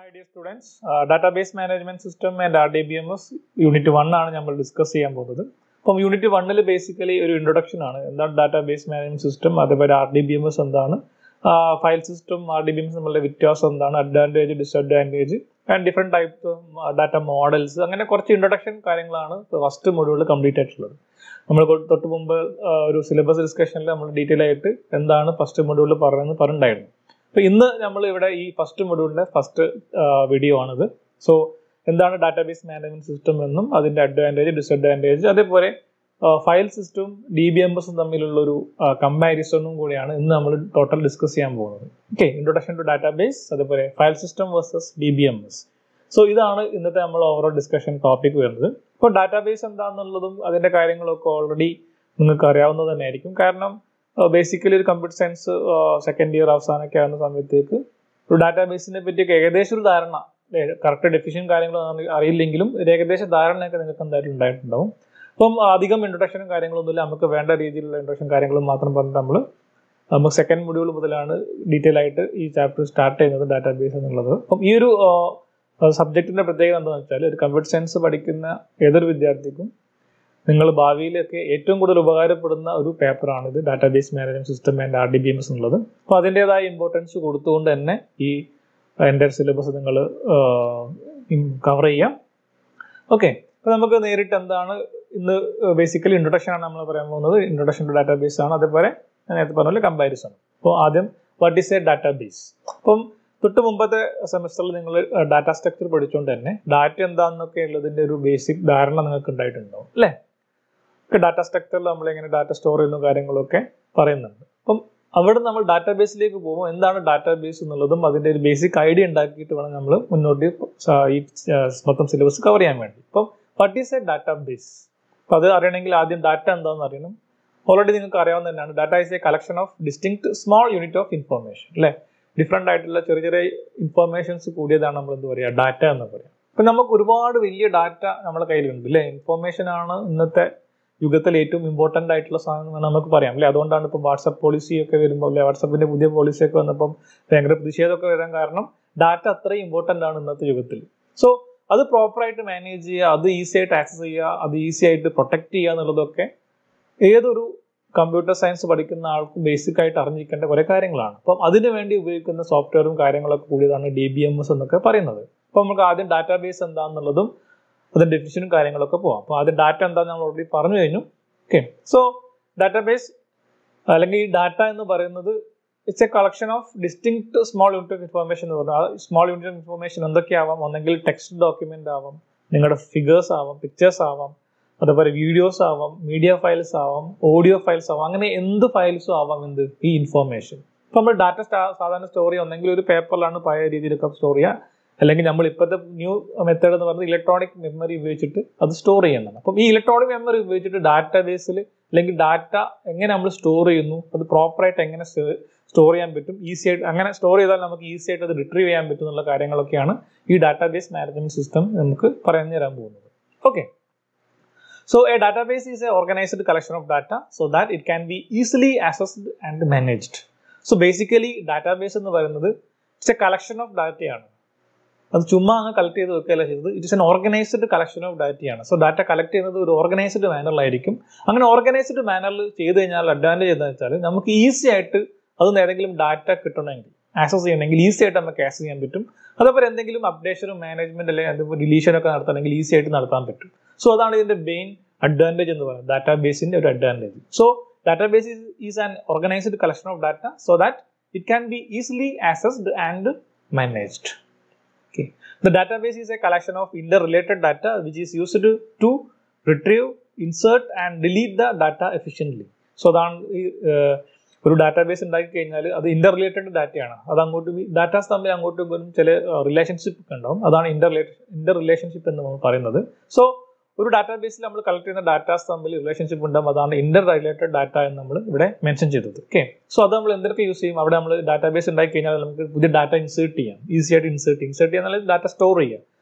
Hi dear students, uh, database management system and RDBMS unit one ആണ് നമ്മൾ discuss ചെയ്യാൻ പോകുന്നത് അപ്പം യൂണിറ്റ് വണ്ണിൽ ബേസിക്കലി ഒരു ഇൻട്രൊഡക്ഷൻ ആണ് എന്താണ് ഡാറ്റാബേസ് മാനേജ്മെന്റ് സിസ്റ്റം അതേപോലെ R D B M S എന്താണ് file system R D B M S തമ്മിലുള്ള വ്യത്യാസം എന്താണ് advantage disadvantage and different type data models അങ്ങനെ കുറച്ച് ഇൻട്രൊഡക്ഷൻ കാര്യങ്ങളാണ് ഫസ്റ്റ് മൊഡ്യൂൾ കംപ്ലീറ്റ് ആയിട്ടുള്ളത് നമ്മൾ തൊട്ട് മുമ്പ് ആ, ഒരു സിലബസ് ഡിസ്കഷനിൽ നമ്മൾ ഡീറ്റെയിൽ ആയിട്ട് എന്താണ് ഫസ്റ്റ് മൊഡ്യൂളിൽ പറയുന്നത് പറഞ്ഞിട്ടുണ്ടായിരുന്നു അപ്പോൾ ഇന്ന് നമ്മൾ ഇവിടെ ഈ ഫസ്റ്റ് മൊഡ്യൂളിന്റെ ഫസ്റ്റ് വീഡിയോ ആണിത് സോ എന്താണ് ഡാറ്റാബേസ് മാനേജ്മെന്റ് സിസ്റ്റം എന്നും അതിന്റെ അഡ്വാൻറ്റേജ് ഡിസഡ്വാൻറ്റേജ് അതേപോലെ ഫയൽ സിസ്റ്റവും ഡി ബി എം എസും തമ്മിലുള്ള ഒരു കമ്പാരിസണും കൂടിയാണ് ഇന്ന് നമ്മൾ ടോട്ടൽ ഡിസ്കസ് ചെയ്യാൻ പോകുന്നത് ഓക്കെ ഇൻട്രൊഡക്ഷൻ ടു ഡാറ്റാബേസ് അതേപോലെ file system versus D B M S so ഇതാണ് ഇന്നത്തെ നമ്മൾ ഓവറോൾ ഡിസ്കഷൻ ടോപ്പിക് വരുന്നത് ഇപ്പോൾ ഡാറ്റാബേസ് എന്താണെന്നുള്ളതും അതിന്റെ കാര്യങ്ങളൊക്കെ ഓൾറെഡി നിങ്ങൾക്ക് അറിയാവുന്നത് തന്നെയായിരിക്കും കാരണം ബേസിക്കലി ഒരു കമ്പ്യൂട്ടർ സയൻസ് സെക്കൻഡ് ഇയർ അവസാനമൊക്കെ ആവുന്ന സമയത്തേക്ക് ഒരു ഡാറ്റാബേസിനെ പറ്റിയൊക്കെ ഏകദേശം ഒരു ധാരണ കറക്റ്റ് ഡെഫിഷൻ കാര്യങ്ങളൊന്നും അറിയില്ലെങ്കിലും ഒരു ഏകദേശ ധാരണയൊക്കെ നിങ്ങൾക്ക് എന്തായാലും ഉണ്ടായിട്ടുണ്ടാവും അപ്പം അധികം ഇൻട്രൊഡക്ഷനും കാര്യങ്ങളൊന്നുമില്ല നമുക്ക് വേണ്ട രീതിയിലുള്ള ഇൻട്രൊഡക്ഷൻ കാര്യങ്ങളും മാത്രം പറഞ്ഞിട്ട് നമ്മൾ നമുക്ക് സെക്കൻഡ് മൊഡ്യൂൾ മുതലാണ് ഡീറ്റെയിൽ ആയിട്ട് ഈ ചാപ്റ്റർ സ്റ്റാർട്ട് ചെയ്യുന്നത് ഡാറ്റാബേസ് എന്നുള്ളത് അപ്പം ഈ ഒരു സബ്ജക്റ്റിന്റെ പ്രത്യേകത എന്താണെന്ന് വെച്ചാൽ ഒരു കമ്പ്യൂട്ടർ സയൻസ് പഠിക്കുന്ന ഏതൊരു വിദ്യാർത്ഥിക്കും നിങ്ങൾ ഭാവിയിലൊക്കെ ഏറ്റവും കൂടുതൽ ഉപകാരപ്പെടുന്ന ഒരു പേപ്പറാണ് ഇത് database management system and R D B M S എന്നുള്ളത് അപ്പോൾ അതിൻ്റെതായ ഇമ്പോർട്ടൻസ് കൊടുത്തുകൊണ്ട് തന്നെ ഈ എൻ്റെ സിലബസ് നിങ്ങൾ കവർ ചെയ്യാം ഓക്കെ അപ്പോൾ നമുക്ക് നേരിട്ട് എന്താണ് ഇന്ന് ബേസിക്കലി ഇൻട്രൊഡക്ഷൻ ആണ് നമ്മൾ പറയാൻ പോകുന്നത് ഇൻട്രൊഡക്ഷൻ ടു ഡാറ്റാബേസ് ആണ് അതേപോലെ ഞാൻ നേരത്തെ പറഞ്ഞ പോലെ കമ്പാരിസൺ അപ്പോൾ ആദ്യം വാട്ട് ഈസ് എ ഡാറ്റാബേസ് അപ്പം തൊട്ട് മുമ്പത്തെ സെമസ്റ്ററിൽ നിങ്ങൾ ഡാറ്റ സ്ട്രക്ചർ പഠിച്ചുകൊണ്ട് തന്നെ ഡാറ്റ എന്താണെന്നൊക്കെ ഉള്ളതിന്റെ ഒരു ബേസിക് ധാരണ നിങ്ങൾക്ക് ഉണ്ടായിട്ടുണ്ടാവും അല്ലേ ഡാറ്റ സ്ട്രക്ചറിൽ നമ്മൾ എങ്ങനെ ഡാറ്റ സ്റ്റോർ ചെയ്യുന്ന കാര്യങ്ങളൊക്കെ പറയുന്നുണ്ട് അപ്പം അവിടെ നമ്മൾ ഡാറ്റാബേസിലേക്ക് പോകുമ്പോൾ എന്താണ് ഡാറ്റാബേസ് എന്നുള്ളതും അതിന്റെ ഒരു ബേസിക് ഐഡിയ ഉണ്ടാക്കിയിട്ട് വേണം നമ്മൾ മുന്നോട്ട് ഈ മൊത്തം സിലബസ് കവർ ചെയ്യാൻ വേണ്ടി അപ്പം വാട്ട് ഈസ് എ ഡാറ്റാബേസ് അപ്പം അത് അറിയണമെങ്കിൽ ആദ്യം ഡാറ്റ എന്താണെന്ന് അറിയണം ഓൾറെഡി നിങ്ങൾക്ക് അറിയാവുന്ന തന്നെയാണ് data is a collection of distinct small unit of information അല്ലേ ഡിഫറെൻ്റ് ആയിട്ടുള്ള ചെറിയ ചെറിയ ഇൻഫർമേഷൻസ് കൂടിയതാണ് നമ്മൾ എന്ത് പറയുക ഡാറ്റ എന്ന് പറയാം ഇപ്പം നമുക്ക് ഒരുപാട് വലിയ ഡാറ്റ നമ്മുടെ കയ്യിലുണ്ട് അല്ലേ ഇൻഫർമേഷൻ ആണ് ഇന്നത്തെ യുഗത്തിൽ ഏറ്റവും ഇമ്പോർട്ടൻ്റ് ആയിട്ടുള്ള സാധനം എന്ന് നമുക്ക് പറയാം അല്ലേ അതുകൊണ്ടാണ് ഇപ്പം വാട്സപ്പ് പോളിസി ഒക്കെ വരുമ്പോൾ അല്ലെ വാട്സപ്പിന്റെ പുതിയ പോളിസി ഒക്കെ വന്നപ്പം ഭയങ്കര പ്രതിഷേധമൊക്കെ വരാൻ കാരണം ഡാറ്റ അത്രയും ഇമ്പോർട്ടൻ്റ് ആണ് ഇന്നത്തെ യുഗത്തിൽ സോ അത് പ്രോപ്പറായിട്ട് മാനേജ് ചെയ്യുക അത് ഈസി ആയിട്ട് ആക്സസ് ചെയ്യുക അത് ഈസി ആയിട്ട് പ്രൊട്ടക്ട് ചെയ്യുക എന്നുള്ളതൊക്കെ ഏതൊരു കമ്പ്യൂട്ടർ സയൻസ് പഠിക്കുന്ന ആൾക്കും ബേസിക് ആയിട്ട് അറിഞ്ഞിരിക്കേണ്ട കുറെ കാര്യങ്ങളാണ് അപ്പം അതിനു വേണ്ടി ഉപയോഗിക്കുന്ന സോഫ്റ്റ്വെയറും കാര്യങ്ങളൊക്കെ കൂടിയതാണ് ഡി ബി എം എസ് എന്നൊക്കെ പറയുന്നത് അപ്പം നമുക്ക് ആദ്യം ഡാറ്റാബേസ് എന്താണെന്നുള്ളതും അതിന്റെ ഡെഫിഷനും കാര്യങ്ങളൊക്കെ പോവാം അപ്പോൾ ആദ്യം ഡാറ്റ എന്താണെന്ന് നമ്മൾ ഓൾറെഡി പറഞ്ഞു കഴിഞ്ഞു ഓക്കെ സോ ഡാറ്റാബേസ് അല്ലെങ്കിൽ ഈ ഡാറ്റ എന്ന് പറയുന്നത് it's a collection of distinct small unit of information എന്ന് പറഞ്ഞാൽ ആ സ്മോൾ യൂണിറ്റ് ഓഫ് ഇൻഫർമേഷൻ എന്തൊക്കെയാവാം ഒന്നെങ്കിൽ ടെക്സ്റ്റ് ഡോക്യുമെന്റ് ആവാം നിങ്ങളുടെ ഫിഗേഴ്സ് ആവാം പിക്ചേഴ്സ് ആവാം അതേപോലെ വീഡിയോസ് ആവാം മീഡിയ ഫയൽസ് ആവാം ഓഡിയോ ഫയൽസ് ആവാം അങ്ങനെ എന്ത് ഫയൽസും ആവാം എന്ത് ഈ ഇൻഫർമേഷൻ ഇപ്പൊ നമ്മൾ ഡാറ്റ സാധാരണ സ്റ്റോർ ചെയ്യുക ഒന്നെങ്കിൽ ഒരു പേപ്പറിലാണ് പഴയ രീതിയിലൊക്കെ സ്റ്റോർ ചെയ്യുക അല്ലെങ്കിൽ നമ്മൾ ഇപ്പോഴത്തെ ന്യൂ മെത്തേഡ് എന്ന് പറയുന്നത് ഇലക്ട്രോണിക് മെമ്മറി ഉപയോഗിച്ചിട്ട് അത് സ്റ്റോർ ചെയ്യുന്നതാണ് അപ്പം ഈ ഇലക്ട്രോണിക് മെമ്മറി ഉപയോഗിച്ചിട്ട് ഡാറ്റാ ബേസിൽ അല്ലെങ്കിൽ ഡാറ്റ എങ്ങനെ നമ്മൾ സ്റ്റോർ ചെയ്യുന്നു അത് പ്രോപ്പറായിട്ട് എങ്ങനെ സ്റ്റോർ ചെയ്യാൻ പറ്റും ഈസി ആയിട്ട് അങ്ങനെ സ്റ്റോർ ചെയ്താൽ നമുക്ക് ഈസി ആയിട്ട് അത് റിട്രീവ് ചെയ്യാൻ പറ്റും എന്നുള്ള കാര്യങ്ങളൊക്കെയാണ് ഈ ഡാറ്റാബേസ് മാനേജ്മെന്റ് സിസ്റ്റം നമുക്ക് പറഞ്ഞു തരാൻ പോകുന്നത് okay So a database is an organized collection of data so that it can be easily accessed and managed. So basically database എന്ന് പറയുന്നത് ഇറ്റ്സ് എ കളക്ഷൻ ഓഫ് ഡാറ്റയാണ് അത് ചുമ്മാ അങ്ങ് കളക്ട് ചെയ്ത് വെക്കുകയല്ല ചെയ്തത് it's an organized collection of ഡാറ്റയാണ് സോ ഡാറ്റ കളക്ട് ചെയ്യുന്നത് ഒരു ഓർഗനൈസ്ഡ് മാനറിലായിരിക്കും അങ്ങനെ ഓർഗനൈസ്ഡ് മാനറിൽ ചെയ്ത് കഴിഞ്ഞാൽ അഡ്വാൻറ്റേജ് എന്താണെന്ന് വെച്ചാൽ നമുക്ക് ഈസി ആയിട്ട് അതിൽ ഏതെങ്കിലും ഡാറ്റ കിട്ടണമെങ്കിൽ ആക്സസ് ചെയ്യണമെങ്കിൽ ഈസി ആയിട്ട് നമുക്ക് ആക്സസ് ചെയ്യാൻ പറ്റും അതേപോലെ എന്തെങ്കിലും അപ്ഡേഷനും മാനേജ്മെന്റ് അല്ലെങ്കിൽ അതുപോലെ ഡിലീഷനൊക്കെ നടത്തണമെങ്കിൽ ഈസി ആയിട്ട് നടത്താൻ പറ്റും സോ അതാണ് ഇതിന്റെ മെയിൻ അഡ്വാൻറ്റേജ് എന്ന് പറയുന്നത് ഡാറ്റാബേസിന്റെ ഒരു advantage so database is an organized collection of data so that it can be easily accessed and managed Okay. The database is a collection of interrelated data which is used to, to retrieve, insert and delete the data efficiently. So അതാണ് ഈ ഏഹ്, ഒരു database ഉണ്ടാക്കി കഴിഞ്ഞാൽ അത് Inter related ഡാറ്റയാണ് അത് അങ്ങോട്ടും datas തമ്മിൽ അങ്ങോട്ടും ഇങ്ങോട്ടും ചില റിലേഷൻഷിപ്പ് ഒക്കെ ഉണ്ടാവും അതാണ് ഇന്റർ റിലേറ്റഡ് ഇന്റർ റിലേഷൻഷിപ്പ് എന്ന് നമ്മൾ പറയുന്നത് സോ ഒരു ഡാറ്റാബേസിൽ നമ്മൾ കളക്ട് ചെയ്യുന്ന ഡാറ്റാസ് തമ്മിൽ റിലേഷൻഷിപ്പ് ഉണ്ടാവും അതാണ് ഇന്റർ റിലേറ്റഡ് ഡാറ്റ എന്ന് നമ്മൾ ഇവിടെ മെൻഷൻ ചെയ്തത് ഓക്കെ സോ അത് നമ്മൾ എന്തൊക്കെ യൂസ് ചെയ്യും അവിടെ നമ്മൾ ഡാറ്റാബേസ് ഉണ്ടാക്കി കഴിഞ്ഞാൽ നമുക്ക് പുതിയ ഡാറ്റ ഇൻസേർട്ട് ചെയ്യാം ഈസി ആയിട്ട് ഇൻസേർട്ട് ഇൻസേർട്ട് ചെയ്യാൻ ഡാറ്റ സ്റ്റോർ ചെയ്യാം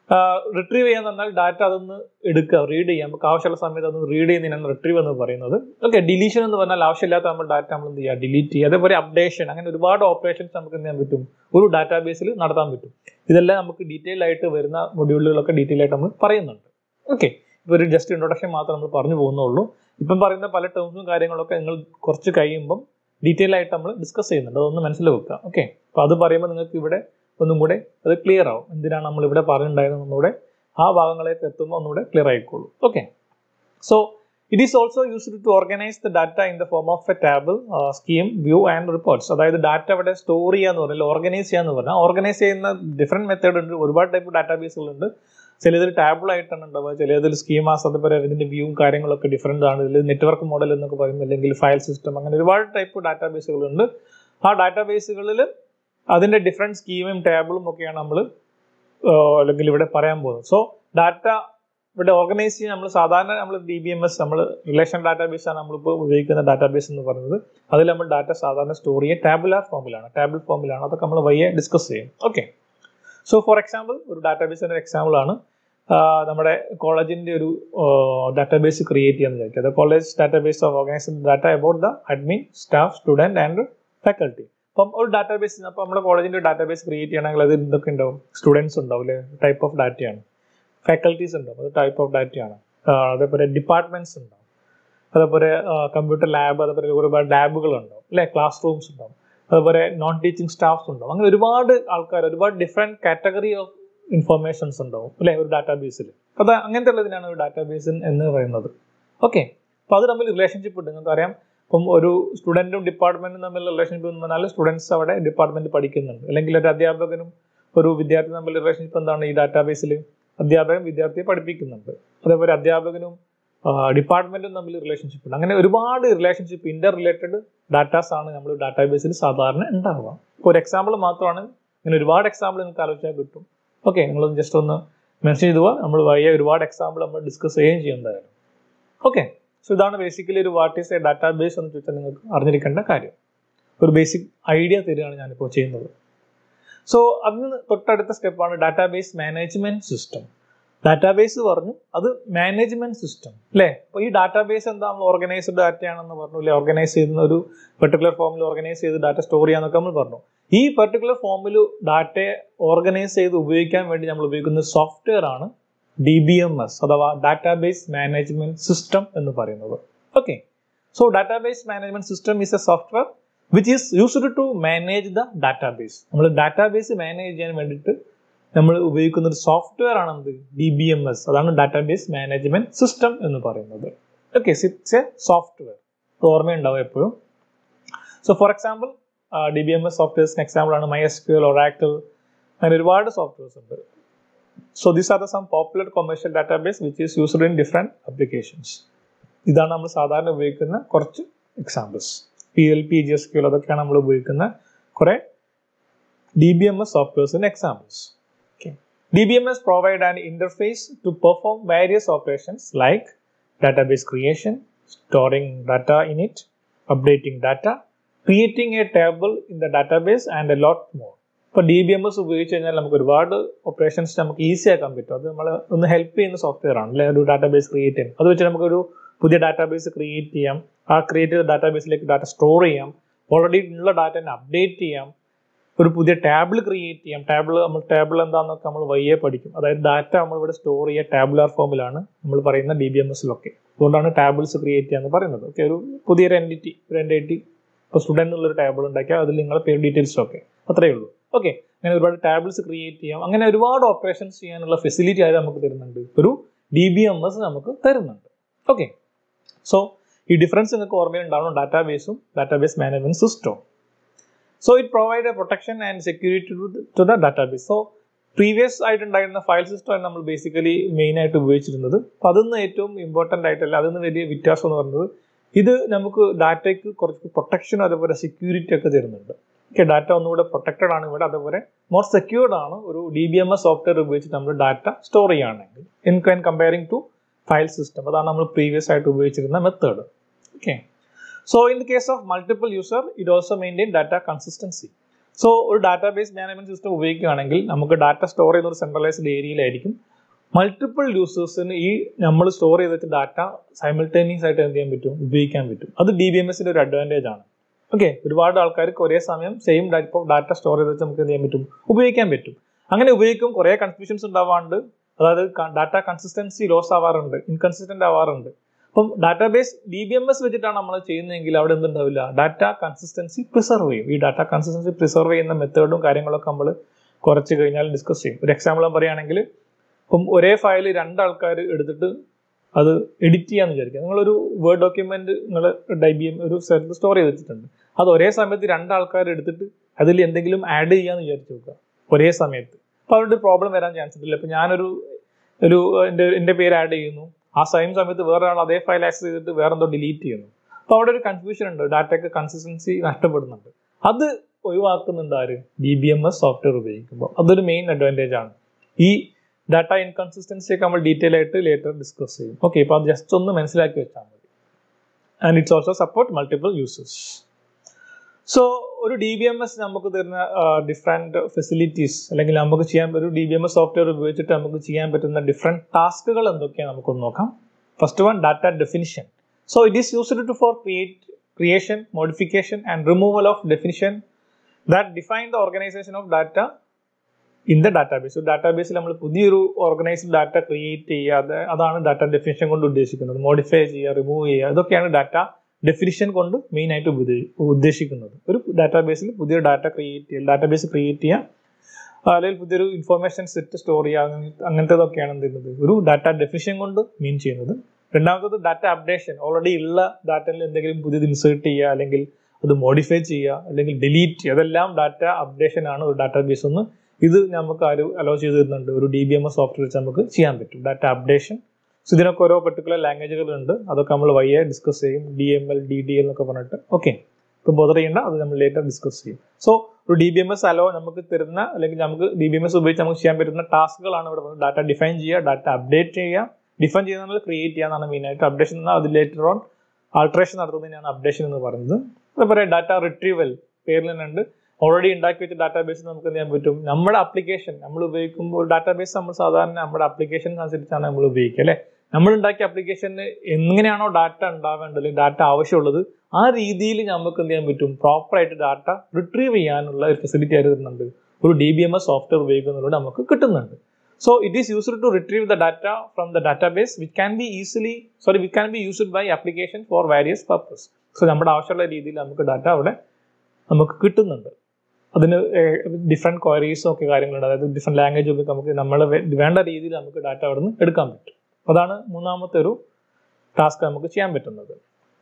റിട്രീവ് ചെയ്യാൻ തന്നാൽ ഡാറ്റ അതൊന്ന് എടുക്കുക റീഡ് ചെയ്യാം നമുക്ക് ആവശ്യമുള്ള സമയത്ത് അതൊന്ന് റീഡ് ചെയ്യുന്നതിനാണ് റിട്രീവ് എന്ന് പറയുന്നത് ഓക്കെ ഡിലീഷൻ എന്ന് പറഞ്ഞാൽ ആവശ്യമില്ലാത്ത നമ്മൾ ഡാറ്റ നമ്മൾ എന്ത് ചെയ്യുക ഡിലീറ്റ് ചെയ്യുക അതേപോലെ അപ്ഡേഷൻ അങ്ങനെ ഒരുപാട് ഓപ്പറേഷൻസ് നമുക്ക് എന്ത് ചെയ്യാൻ പറ്റും ഒരു ഡാറ്റാബേസിൽ നടത്താൻ പറ്റും ഇതെല്ലാം നമുക്ക് ഡീറ്റെയിൽ ആയിട്ട് വരുന്ന മൊഡ്യൂളുകളൊക്കെ ഡീറ്റെയിൽ ആയിട്ട് നമ്മൾ പറയുന്നുണ്ട് ഓക്കെ ഇപ്പോൾ ഒരു ജസ്റ്റ് ഇൻട്രൊഡക്ഷൻ മാത്രം നമ്മൾ പറഞ്ഞു പോകുന്നുള്ളൂ ഇപ്പം പറയുന്ന പല ടേംസും കാര്യങ്ങളൊക്കെ നിങ്ങൾ കുറച്ച് കഴിയുമ്പം ഡീറ്റെയിൽ ആയിട്ട് നമ്മൾ ഡിസ്കസ് ചെയ്യുന്നുണ്ട് അതൊന്ന് മനസ്സിൽ വെക്കുക ഓക്കെ അപ്പോൾ അത് പറയുമ്പോൾ നിങ്ങൾക്ക് ഇവിടെ ഒന്നും കൂടെ അത് ക്ലിയർ ആവും എന്തിനാണ് നമ്മൾ ഇവിടെ പറഞ്ഞിട്ടുണ്ടായിരുന്നത് ഒന്നുകൂടെ ആ ഭാഗങ്ങളിലേക്ക് എത്തുമ്പോൾ ഒന്നുകൂടെ ക്ലിയർ ആയിക്കോളൂ okay so it is also used to organize the data in the form of a table scheme view and reports അതായത് ഡാറ്റ അവിടെ സ്റ്റോർ ചെയ്യാന്ന് പറഞ്ഞാൽ ഓർഗനൈസ് ചെയ്യാന്ന് പറഞ്ഞാൽ ഓർഗനൈസ് ചെയ്യുന്ന ഡിഫറെന്റ് മെത്തേഡ് ഉണ്ട് ഒരുപാട് ടൈപ്പ് ഡാറ്റാബേസുകളുണ്ട് ചിലതിൽ ടാബിൾ ആയിട്ടാണ് ഉണ്ടാവുക ചിലതിൽ സ്കീമാസ് അതുപോലെ ഇതിന്റെ വ്യൂവും കാര്യങ്ങളൊക്കെ ഡിഫറെന്റ് ആണ് ഇതിൽ നെറ്റ്വർക്ക് മോഡൽ എന്നൊക്കെ പറയും അല്ലെങ്കിൽ ഫയൽ സിസ്റ്റം അങ്ങനെ ഒരുപാട് ടൈപ്പ് ഡാറ്റാബേസുകളുണ്ട് ആ ഡാറ്റാബേസുകളിൽ അതിന്റെ ഡിഫറെന്റ് സ്കീമും ടേബിളും ഒക്കെയാണ് നമ്മൾ അല്ലെങ്കിൽ ഇവിടെ പറയാൻ പോകുന്നത് സോ ഡാറ്റ ഇവിടെ ഓർഗനൈസ് ചെയ്യാൻ നമ്മൾ സാധാരണ നമ്മൾ ഡി ബി എം എസ് നമ്മൾ റിലേഷൻ ഡാറ്റാബേസ് ആണ് നമ്മളിപ്പോൾ ഉപയോഗിക്കുന്ന ഡാറ്റാബേസ് എന്ന് പറയുന്നത് അതിൽ നമ്മൾ ഡാറ്റ സാധാരണ സ്റ്റോർ ചെയ്യുക ടാബുലാർ ഫോമിലാണ് ടേബിൾ ഫോമിലാണ് അതൊക്കെ നമ്മൾ വയ്യെ ഡിസ്കസ് ചെയ്യും ഓക്കെ സോ ഫോർ എക്സാമ്പിൾ ഒരു ഡാറ്റാബേസിൻ്റെ ഒരു എക്സാമ്പിൾ ആണ് നമ്മുടെ കോളേജിൻ്റെ ഒരു ഡാറ്റാബേസ് ക്രിയേറ്റ് ചെയ്യാൻ വിചാരിക്കുക അത് college database of organize data about the admin staff student and faculty അപ്പം ഒരു ഡാറ്റാബേസ് അപ്പോൾ നമ്മുടെ കോളേജിൻ്റെ ഡാറ്റാബേസ് ക്രിയേറ്റ് ചെയ്യണമെങ്കിൽ അത് എന്തൊക്കെ ഉണ്ടാവും സ്റ്റുഡൻസ് ഉണ്ടാവും അല്ലെ ടൈപ്പ് ഓഫ് ഡാറ്റയാണ് ഫാക്കൽറ്റീസ് ഉണ്ടാവും അത് ടൈപ്പ് ഓഫ് ഡാറ്റയാണ് അതേപോലെ ഡിപ്പാർട്ട്മെന്റ്സ് ഉണ്ടാവും അതേപോലെ കമ്പ്യൂട്ടർ ലാബ് അതേപോലെ ഒരുപാട് ലാബുകൾ ഉണ്ടാവും അല്ലെ ക്ലാസ് റൂംസ് ഉണ്ടാവും അതുപോലെ നോൺ ടീച്ചിങ് സ്റ്റാഫ്സ് ഉണ്ടാവും അങ്ങനെ ഒരുപാട് ആൾക്കാർ ഒരുപാട് ഡിഫറെൻറ്റ് കാറ്റഗറി ഓഫ് ഇൻഫർമേഷൻസ് ഉണ്ടാവും അല്ലെ ഒരു ഡാറ്റാബേസിൽ അത് അങ്ങനത്തെ ഉള്ളതിനാണ് ഒരു ഡാറ്റാബേസ് എന്ന് പറയുന്നത് ഓക്കെ അപ്പോൾ അത് തമ്മിൽ റിലേഷൻഷിപ്പ് ഉണ്ട് നിങ്ങൾക്ക് അറിയാം ഇപ്പം ഒരു സ്റ്റുഡൻറ്റും ഡിപ്പാർട്ട്മെന്റും തമ്മിലുള്ള റിലേഷൻഷിപ്പ് എന്ന് പറഞ്ഞാൽ സ്റ്റുഡൻസ് അവിടെ ഡിപ്പാർട്ട്മെന്റ് പഠിക്കുന്നുണ്ട് അല്ലെങ്കിൽ ഒരു അധ്യാപകനും ഒരു വിദ്യാർത്ഥി തമ്മിൽ റിലേഷൻഷിപ്പ് എന്താണ് ഈ ഡാറ്റാബേസിൽ അധ്യാപകൻ വിദ്യാർത്ഥിയെ പഠിപ്പിക്കുന്നുണ്ട് അതേപോലെ അധ്യാപകനും ഡിപ്പാർട്ട്മെന്റും തമ്മിൽ റിലേഷൻഷിപ്പ് ഉണ്ട് അങ്ങനെ ഒരുപാട് റിലേഷൻഷിപ്പ് ഇന്റർ റിലേറ്റഡ് ഡാറ്റാസ് ആണ് നമ്മൾ ഡാറ്റാബേസിൽ സാധാരണ ഉണ്ടാവുക ഇപ്പോൾ ഒരു എക്സാമ്പിൾ മാത്രമാണ് ഇങ്ങനെ ഒരുപാട് എക്സാമ്പിൾ നിങ്ങൾക്ക് ആലോചിച്ചാൽ കിട്ടും ഓക്കെ നിങ്ങളൊന്ന് ജസ്റ്റ് ഒന്ന് മെൻഷൻ ചെയ്തു പോവാ നമ്മൾ വഴിയെ ഒരുപാട് എക്സാമ്പിൾ നമ്മൾ ഡിസ്കസ് ചെയ്യുകയും ചെയ്യുന്നതായിരുന്നു ഓക്കെ സോ ഇതാണ് ബേസിക്കലി ഒരു വാട്ട് ഈസ് എ ഡാറ്റാബേസ് എന്ന് ചോദിച്ചാൽ നിങ്ങൾക്ക് അറിഞ്ഞിരിക്കേണ്ട കാര്യം ഒരു ബേസിക് ഐഡിയ തരികയാണ് ഞാനിപ്പോൾ ചെയ്യുന്നത് സോ അതിന് തൊട്ടടുത്ത സ്റ്റെപ്പാണ് ഡാറ്റാബേസ് മാനേജ്മെന്റ് സിസ്റ്റം ഡാറ്റാബേസ് പറഞ്ഞു അത് മാനേജ്മെന്റ് സിസ്റ്റം അല്ലേ അപ്പോൾ ഈ ഡാറ്റാബേസ് എന്താ നമ്മൾ ഓർഗനൈസ്ഡ് ഡാറ്റയാണെന്ന് പറഞ്ഞു അല്ലെ ഓർഗനൈസ് ചെയ്യുന്ന ഒരു പെർട്ടിക്കുലർ ഫോമിൽ ഓർഗനൈസ് ചെയ്ത് ഡാറ്റ സ്റ്റോർ ചെയ്യാന്നൊക്കെ നമ്മൾ പറഞ്ഞു ഈ പെർട്ടിക്കുലർ ഫോമിൽ ഡാറ്റയെ ഓർഗനൈസ് ചെയ്ത് ഉപയോഗിക്കാൻ വേണ്ടി നമ്മൾ ഉപയോഗിക്കുന്ന സോഫ്റ്റ്വെയർ ആണ് ഡി ബി എം എസ് അഥവാ ഡാറ്റാബേസ് മാനേജ്മെന്റ് സിസ്റ്റം എന്ന് പറയുന്നത് okay so database management system is a software which is used to manage the database നമ്മൾ ഡാറ്റാബേസ് മാനേജ് ചെയ്യാൻ വേണ്ടിയിട്ട് നമ്മൾ ഉപയോഗിക്കുന്ന ഒരു സോഫ്റ്റ്വെയർ ആണ് എന്ത് ഡി ബി എം എസ് അതാണ് ഡാറ്റാബേസ് മാനേജ്മെന്റ് സിസ്റ്റം എന്ന് പറയുന്നത് ഓക്കെ ഇറ്റ്സ് എ സോഫ്റ്റ്വെയർ ഓർമ്മയുണ്ടാവും എപ്പോഴും so for example D B M S സോഫ്റ്റ്വെയർസിന് എക്സാമ്പിൾ ആണ് My S Q L Oracle അങ്ങനെ ഒരുപാട് സോഫ്റ്റ്വെയർസ് ഉണ്ട് so these are the some popular commercial database which is used in different applications ഇതാണ് നമ്മൾ സാധാരണ ഉപയോഗിക്കുന്ന കുറച്ച് examples P L P G S Q L അതൊക്കെയാണ് നമ്മൾ ഉപയോഗിക്കുന്ന കുറേ ഡി ബി എം എസ് സോഫ്റ്റ്വെയർസിന് examples okay dbms provide an interface to perform various operations like database creation storing data in it updating data creating a table in the database and a lot more ഇപ്പോൾ D B M S ഉപയോഗിച്ച് കഴിഞ്ഞാൽ നമുക്ക് ഒരുപാട് operations നമുക്ക് easy ആക്കാൻ പറ്റും അത് നമ്മൾ ഒന്ന് ഹെൽപ്പ് ചെയ്യുന്ന സോഫ്റ്റ്വെയർ ആണ് അല്ലെ ഒരു ഡാറ്റാബേസ് ക്രിയേറ്റ് ചെയ്യാൻ അത് വെച്ച് നമുക്കൊരു പുതിയ ഡാറ്റാബേസ് ക്രിയേറ്റ് ചെയ്യാം ആ ക്രിയേറ്റ് ചെയ്ത ഡാറ്റാബേസിലേക്ക് ഡാറ്റ സ്റ്റോർ ചെയ്യാം ഓൾറെഡി ഉള്ള ഡാറ്റനെ അപ്ഡേറ്റ് ചെയ്യാം ഒരു പുതിയ ടാബിൾ ക്രിയേറ്റ് ചെയ്യാം ടാബിൾ നമ്മൾ ടാബിൾ എന്താണെന്നൊക്കെ നമ്മൾ വയ്യെ പഠിക്കും അതായത് ഡാറ്റ നമ്മൾ ഇവിടെ സ്റ്റോർ ചെയ്യുക ടാബുലാർ ഫോമിലാണ് നമ്മൾ പറയുന്ന ഡി ബി എം എസിലൊക്കെ അതുകൊണ്ടാണ് ടാബിൾസ് ക്രിയേറ്റ് ചെയ്യാന്ന് പറയുന്നത് ഓക്കെ ഒരു പുതിയൊരു എൻറ്റിറ്റി ഒരു എൻറ്റിറ്റി ഇപ്പോൾ സ്റ്റുഡൻറ് എന്നുള്ളൊരു ടേബിൾ ഉണ്ടാക്കിയാൽ അതിൽ നിങ്ങളെ പേര് ഡീറ്റെയിൽസും ഒക്കെ അത്രയേ ഉള്ളൂ ഓക്കെ അങ്ങനെ ഒരുപാട് ടാബിൾസ് ക്രിയേറ്റ് ചെയ്യാം അങ്ങനെ ഒരുപാട് ഓപ്പറേഷൻസ് ചെയ്യാനുള്ള ഫെസിലിറ്റി ആയത് നമുക്ക് തരുന്നുണ്ട് ഒരു ഡി ബി എം എസ് നമുക്ക് തരുന്നുണ്ട് ഓക്കെ സോ ഈ ഡിഫറൻസ് നിങ്ങൾക്ക് ഓർമ്മയിലുണ്ടാവണം ഡാറ്റാബേസും ഡാറ്റാബേസ് മാനേജ്മെന്റ് സിസ്റ്റവും so it provide a protection and security to the database so previous ആയിട്ടുണ്ടായിരുന്ന ഫയൽ സിസ്റ്റം നമ്മൾ ബേസിക്കലി മെയിൻ ആയിട്ട് ഉപയോഗിച്ചിരുന്നത് അപ്പം അതിന്ന് ഏറ്റവും ഇമ്പോർട്ടൻ്റ് ആയിട്ടല്ല അതിന്ന് വലിയ വ്യത്യാസം എന്ന് പറയുന്നത് ഇത് നമുക്ക് ഡാറ്റയ്ക്ക് കുറച്ച് പ്രൊട്ടക്ഷനും അതേപോലെ സെക്യൂരിറ്റി ഒക്കെ തരുന്നുണ്ട് ഓക്കെ ഡാറ്റ ഒന്നുകൂടെ പ്രൊട്ടക്റ്റഡ് ആണ് ഇവിടെ അതേപോലെ മോർ സെക്യൂർഡ് ആണ് ഒരു D B M S software ഉപയോഗിച്ച് നമ്മൾ ഡാറ്റ സ്റ്റോർ ചെയ്യുകയാണെങ്കിൽ in kind comparing to file system അതാണ് നമ്മൾ പ്രീവിയസ് ആയിട്ട് ഉപയോഗിച്ചിരുന്ന method okay So in the case of multiple user, it also maintain data consistency. So ഒരു ഡാറ്റാബേസ് മാനേജ്മെന്റ് സിസ്റ്റം ഉപയോഗിക്കുകയാണെങ്കിൽ നമുക്ക് ഡാറ്റ സ്റ്റോർ ചെയ്യുന്ന ഒരു സെൻട്രലൈസ്ഡ് ഏരിയയിലായിരിക്കും മൾട്ടിപ്പിൾ യൂസേഴ്സിന് ഈ നമ്മൾ സ്റ്റോർ ചെയ്തിട്ട് ഡാറ്റ സൈമിൾട്ടേനിയസ് ആയിട്ട് എന്ത് ചെയ്യാൻ പറ്റും ഉപയോഗിക്കാൻ പറ്റും അത് ഡി ബി എം എസിന്റെ ഒരു അഡ്വാൻറ്റേജ് ആണ് ഓക്കെ ഒരുപാട് ആൾക്കാർക്ക് ഒരേ സമയം സെയിം ഇപ്പോൾ ഡാറ്റ സ്റ്റോർ ചെയ്തിട്ട് നമുക്ക് എന്ത് ചെയ്യാൻ പറ്റും ഉപയോഗിക്കാൻ പറ്റും അങ്ങനെ ഉപയോഗിക്കും കുറേ കൺഫ്യൂഷൻസ് ഉണ്ടാവാറുണ്ട് അതായത് ഡാറ്റ കൺസിസ്റ്റൻസി ലോസ് ആവാറുണ്ട് ഇൻകൺസിസ്റ്റന്റ് ആവാറുണ്ട് അപ്പം database D B M S വെച്ചിട്ടാണ് നമ്മൾ ചെയ്യുന്നതെങ്കിൽ അവിടെ എന്തുണ്ടാവില്ല ഡാറ്റ കൺസിസ്റ്റൻസി പ്രിസർവ് ചെയ്യും ഈ ഡാറ്റ കൺസിസ്റ്റൻസി പ്രിസർവ് ചെയ്യുന്ന മെത്തേഡും കാര്യങ്ങളൊക്കെ നമ്മൾ കുറച്ച് കഴിഞ്ഞാൽ ഡിസ്കസ് ചെയ്യും ഒരു എക്സാമ്പിൾ പറയുകയാണെങ്കിൽ ഇപ്പം ഒരേ ഫയൽ രണ്ടാൾക്കാർ എടുത്തിട്ട് അത് എഡിറ്റ് ചെയ്യാന്ന് വിചാരിക്കുക നിങ്ങളൊരു വേർഡ് ഡോക്യുമെന്റ് നിങ്ങൾ ഡൈ ബി എം ഒരു സ്ഥലത്ത് സ്റ്റോർ ചെയ്ത് വെച്ചിട്ടുണ്ട് അത് ഒരേ സമയത്ത് രണ്ടാൾക്കാർ എടുത്തിട്ട് അതിൽ എന്തെങ്കിലും ആഡ് ചെയ്യാന്ന് വിചാരിച്ചു നോക്കുക ഒരേ സമയത്ത് അപ്പോൾ അവിടെ പ്രോബ്ലം വരാൻ ചാൻസ് ഇല്ല ഇപ്പം ഞാനൊരു ഒരു എൻ്റെ എൻ്റെ പേര് ആഡ് ചെയ്യുന്നു ആ സെയിം സമയത്ത് വേറെ ആൾ അതേ ഫയൽ ആക്സസ് ചെയ്തിട്ട് വേറെ എന്തോ ഡിലീറ്റ് ചെയ്യുന്നു അപ്പോൾ അവിടെ ഒരു കൺഫ്യൂഷൻ ഉണ്ട് ഡാറ്റയ്ക്ക് കൺസിസ്റ്റൻസി നഷ്ടപ്പെടുന്നുണ്ട് അത് ഒഴിവാക്കുന്നുണ്ട് R D B M S software ഉപയോഗിക്കുമ്പോൾ അതൊരു മെയിൻ അഡ്വാൻറ്റേജ് ആണ് ഈ ഡാറ്റ ഇൻകൺസിസ്റ്റൻസി ഒക്കെ നമ്മൾ ഡീറ്റെയിൽ ആയിട്ട് ലേറ്റർ ഡിസ്കസ് ചെയ്യും ഓക്കെ ഇപ്പോൾ അത് ജസ്റ്റ് ഒന്ന് മനസ്സിലാക്കി വെച്ചാൽ മതി and it's also support multiple users so ഒരു ഡി ബി എം എസ് നമുക്ക് തരുന്ന ഡിഫറെൻറ്റ് ഫെസിലിറ്റീസ് അല്ലെങ്കിൽ നമുക്ക് ചെയ്യാൻ ഒരു D B M S software ഉപയോഗിച്ചിട്ട് നമുക്ക് ചെയ്യാൻ പറ്റുന്ന ഡിഫറെൻറ്റ് ടാസ്കുകൾ എന്തൊക്കെയാണ് നമുക്കൊന്ന് നോക്കാം first one data definition so it is used to for create creation modification and removal of definition that define the organization of data in the database ഒരു ഡാറ്റാബേസിൽ നമ്മൾ പുതിയൊരു ഓർഗനൈസ്ഡ് ഡാറ്റ ക്രിയേറ്റ് ചെയ്യാതെ അതാണ് ഡാറ്റ ഡെഫിനിഷൻ കൊണ്ട് ഉദ്ദേശിക്കുന്നത് modify ചെയ്യുക remove ചെയ്യുക ഇതൊക്കെയാണ് ഡാറ്റ ഡെഫിനിഷൻ കൊണ്ട് മെയിൻ ആയിട്ട് ഉദ്ദേശിക്കുന്നത് ഒരു ഡാറ്റാബേസിൽ പുതിയ ഡാറ്റ ക്രിയേറ്റ് ചെയ്യുക ഡാറ്റാബേസ് ക്രിയേറ്റ് ചെയ്യുക അല്ലെങ്കിൽ പുതിയൊരു ഇൻഫർമേഷൻ സെറ്റ് സ്റ്റോർ ചെയ്യുക അങ്ങനത്തേതൊക്കെയാണ് എന്ത് ചെയ്യുന്നത് ഒരു ഡാറ്റ ഡെഫിനിഷൻ കൊണ്ട് മീൻ ചെയ്യുന്നത് രണ്ടാമത്തത് ഡാറ്റ അപ്ഡേഷൻ ഓൾറെഡി ഉള്ള ഡാറ്റയിൽ എന്തെങ്കിലും പുതിയത് ഇൻസേർട്ട് ചെയ്യുക അല്ലെങ്കിൽ അത് മോഡിഫൈ ചെയ്യുക അല്ലെങ്കിൽ ഡിലീറ്റ് ചെയ്യുക അതെല്ലാം ഡാറ്റ അപ്ഡേഷൻ ആണ് ഒരു ഡാറ്റാബേസ് ഒന്ന് ഇത് നമുക്ക് ആര് അലോ ചെയ്ത് തരുന്നുണ്ട് ഒരു D B M S software വെച്ച് നമുക്ക് ചെയ്യാൻ പറ്റും ഡാറ്റ അപ്ഡേഷൻ സോ ഇതിനൊക്കെ ഓരോ പെർട്ടിക്കുലർ ലാംഗ്വേജുകളുണ്ട് അതൊക്കെ നമ്മൾ വയ്യെ ഡിസ്കസ് ചെയ്യും D M L D D L എന്നൊക്കെ പറഞ്ഞിട്ട് ഓക്കെ ഇപ്പം ബോധർ ചെയ്യേണ്ട അത് നമ്മൾ ലേറ്റർ ഡിസ്കസ് ചെയ്യും സോ ഒരു D B M S allow നമുക്ക് തരുന്ന അല്ലെങ്കിൽ നമുക്ക് ഡി ബി എം എസ് ഉപയോഗിച്ച് നമുക്ക് ചെയ്യാൻ പറ്റുന്ന ടാസ്കുകളാണ് ഇവിടെ പറയുന്നത് ഡാറ്റ ഡിഫൈൻ ചെയ്യുക ഡാറ്റ അപ്ഡേറ്റ് ചെയ്യുക ഡിഫൈൻ ചെയ്യുന്നത് ക്രിയേറ്റ് ചെയ്യുക എന്നാണ് മെയിൻ ആയിട്ട് അപ്ഡേഷൻ എന്നാൽ അത് ലേറ്റർ ഓൺ ആൾട്രേഷൻ നടത്തുന്നതിനാണ് അപ്ഡേഷൻ എന്ന് പറയുന്നത് അതുപോലെ ഡാറ്റ റിട്രീവൽ പേരിൽ തന്നെ ഉണ്ട് ഓൾറെഡി ഉണ്ടാക്കി വെച്ച ഡാറ്റാബേസ് നമുക്ക് എന്ത് ചെയ്യാൻ പറ്റും നമ്മുടെ ആപ്ലിക്കേഷൻ നമ്മൾ ഉപയോഗിക്കുമ്പോൾ ഡാറ്റാബേസ് നമ്മൾ സാധാരണ നമ്മുടെ ആപ്ലിക്കേഷൻ അനുസരിച്ചാണ് നമ്മൾ ഉപയോഗിക്കുക അല്ലേ നമ്മൾ ഉണ്ടാക്കിയ ആപ്ലിക്കേഷന് എങ്ങനെയാണോ ഡാറ്റ ഉണ്ടാവേണ്ടത് അല്ലെങ്കിൽ ഡാറ്റ ആവശ്യമുള്ളത് ആ രീതിയിൽ നമുക്ക് എന്ത് ചെയ്യാൻ പറ്റും പ്രോപ്പറായിട്ട് ഡാറ്റ റിട്രീവ് ചെയ്യാനുള്ള ഒരു ഫെസിലിറ്റി ആയിട്ട് തരുന്നുണ്ട് ഒരു D B M S software ഉപയോഗിക്കുന്നതിലൂടെ നമുക്ക് കിട്ടുന്നുണ്ട് so it is used to retrieve the data from the database which can be easily sorry which can be used by application for various purpose so നമ്മുടെ ആവശ്യമുള്ള രീതിയിൽ നമുക്ക് data അവിടെ നമുക്ക് കിട്ടുന്നുണ്ട് അതിന് ഡിഫറെൻറ്റ് ക്വയറീസും ഒക്കെ കാര്യങ്ങളുണ്ട് അതായത് ഡിഫറെൻറ്റ് ലാംഗ്വേജ് ഒക്കെ നമുക്ക് നമ്മൾ വേണ്ട രീതിയിൽ നമുക്ക് ഡാറ്റ അവിടെ നിന്ന് എടുക്കാൻ പറ്റും അതാണ് മൂന്നാമത്തെ ഒരു ടാസ്ക് നമുക്ക് ചെയ്യാൻ പറ്റുന്നത്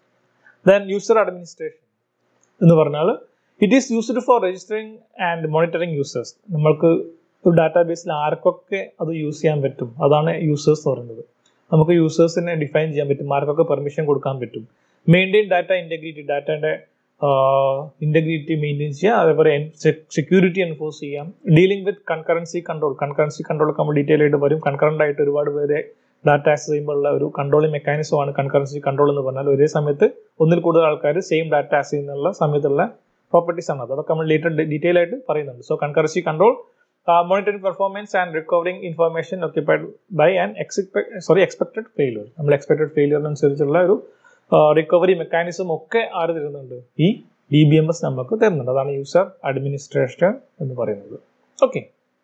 ദെൻ യൂസർ അഡ്മിനിസ്ട്രേഷൻ എന്ന് പറഞ്ഞാൽ it is used for registering and monitoring users നമ്മൾക്ക് ഒരു ഡാറ്റാബേസിൽ ആർക്കൊക്കെ അത് യൂസ് ചെയ്യാൻ പറ്റും അതാണ് യൂസേഴ്സ് എന്ന് പറയുന്നത് നമുക്ക് യൂസേഴ്സിനെ ഡിഫൈൻ ചെയ്യാൻ പറ്റും ആർക്കൊക്കെ പെർമിഷൻ കൊടുക്കാൻ പറ്റും മെയിൻറ്റെയിൻ ഡാറ്റ ഇൻറ്റഗ്രിറ്റി ഡാറ്റയുടെ ഇൻറ്റഗ്രിറ്റി മെയിൻറ്റെയിൻ ചെയ്യുക അതേപോലെ സെക്യൂരിറ്റി എൻഫോഴ്സ് ചെയ്യാം dealing with concurrency control concurrency control ഒക്കെ നമ്മൾ ഡീറ്റെയിൽ ആയിട്ട് വരും കൺകറൻ്റ് ആയിട്ട് ഒരുപാട് പേരെ ഡാറ്റ ആക്സസ് ചെയ്യുമ്പോഴുള്ള ഒരു കൺട്രോളിംഗ് മെക്കാനിസമാണ് കൺകറൻസി കൺട്രോൾ എന്ന് പറഞ്ഞാൽ ഒരേ സമയത്ത് ഒന്നിൽ കൂടുതൽ ആൾക്കാർ സെയിം ഡാറ്റ ആക്സസ് ചെയ്യുന്നുള്ള സമയത്തുള്ള പ്രോപ്പർട്ടീസ് ആണ് അത് അതൊക്കെ നമ്മൾ ഡീറ്റെയിൽ ഡീറ്റെയിൽ ആയിട്ട് പറയുന്നുണ്ട് so concurrency control monitoring performance and recovering information occupied by and expect sorry expected failure നമ്മൾ എക്സ്പെക്ടഡ് ഫെയിലിയറിനനുസരിച്ചുള്ള ഒരു റിക്കവറി മെക്കാനിസം ഒക്കെ ആര് തരുന്നുണ്ട് ഈ ഡി ബി എം എസ് നമുക്ക് തരുന്നുണ്ട് അതാണ് യൂസർ അഡ്മിനിസ്ട്രേഷൻ എന്ന് പറയുന്നത് ഓക്കെ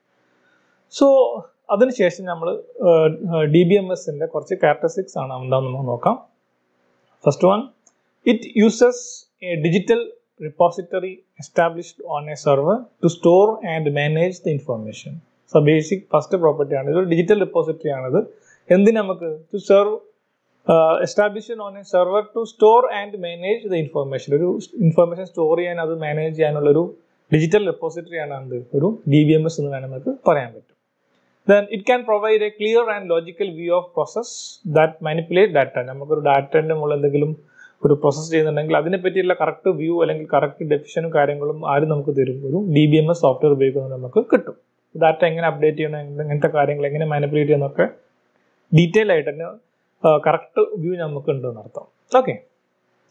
സോ അതിനുശേഷം നമ്മൾ ഡി ബി എം എസിന്റെ കുറച്ച് ക്യാരക്ടറിസ്റ്റിക്സ് ആണ് എന്താണെന്ന് നമുക്ക് നോക്കാം first one it uses a digital repository established on a server to store and manage the information so basic first property ആണ് ഇതൊരു ഡിജിറ്റൽ റിപ്പോസിറ്ററി ആണിത് എന്തിന് നമുക്ക് to serve establish on a server to store and manage the information ഒരു information store ചെയ്യാൻ അത് manage ചെയ്യാനുള്ള ഒരു ഡിജിറ്റൽ റെപ്പോസിറ്ററി ആണ് എന്ത് ഒരു ഡി ബി എം എസ് എന്ന് വേണം നമുക്ക് പറയാൻ പറ്റും then it can provide a clear and logical view of process that manipulate data നമുക്കൊരു ഡാറ്റൻ്റെ മുകളിൽ എന്തെങ്കിലും ഒരു പ്രോസസ്സ് ചെയ്യുന്നുണ്ടെങ്കിൽ അതിനെ പറ്റിയുള്ള കറക്റ്റ് വ്യൂ അല്ലെങ്കിൽ കറക്റ്റ് ഡെഫിഷനും കാര്യങ്ങളും ആരും നമുക്ക് തരും ഒരു D B M S software ഉപയോഗിക്കുന്നത് നമുക്ക് കിട്ടും ഡാറ്റ എങ്ങനെ അപ്ഡേറ്റ് ചെയ്യണം ഇങ്ങനത്തെ കാര്യങ്ങൾ എങ്ങനെ മാനിപ്പുലേറ്റ് ചെയ്യുന്നൊക്കെ ഡീറ്റെയിൽ ആയിട്ട് തന്നെ കറക്റ്റ് വ്യൂ നമുക്ക് ഉണ്ട് എന്നർത്ഥം okay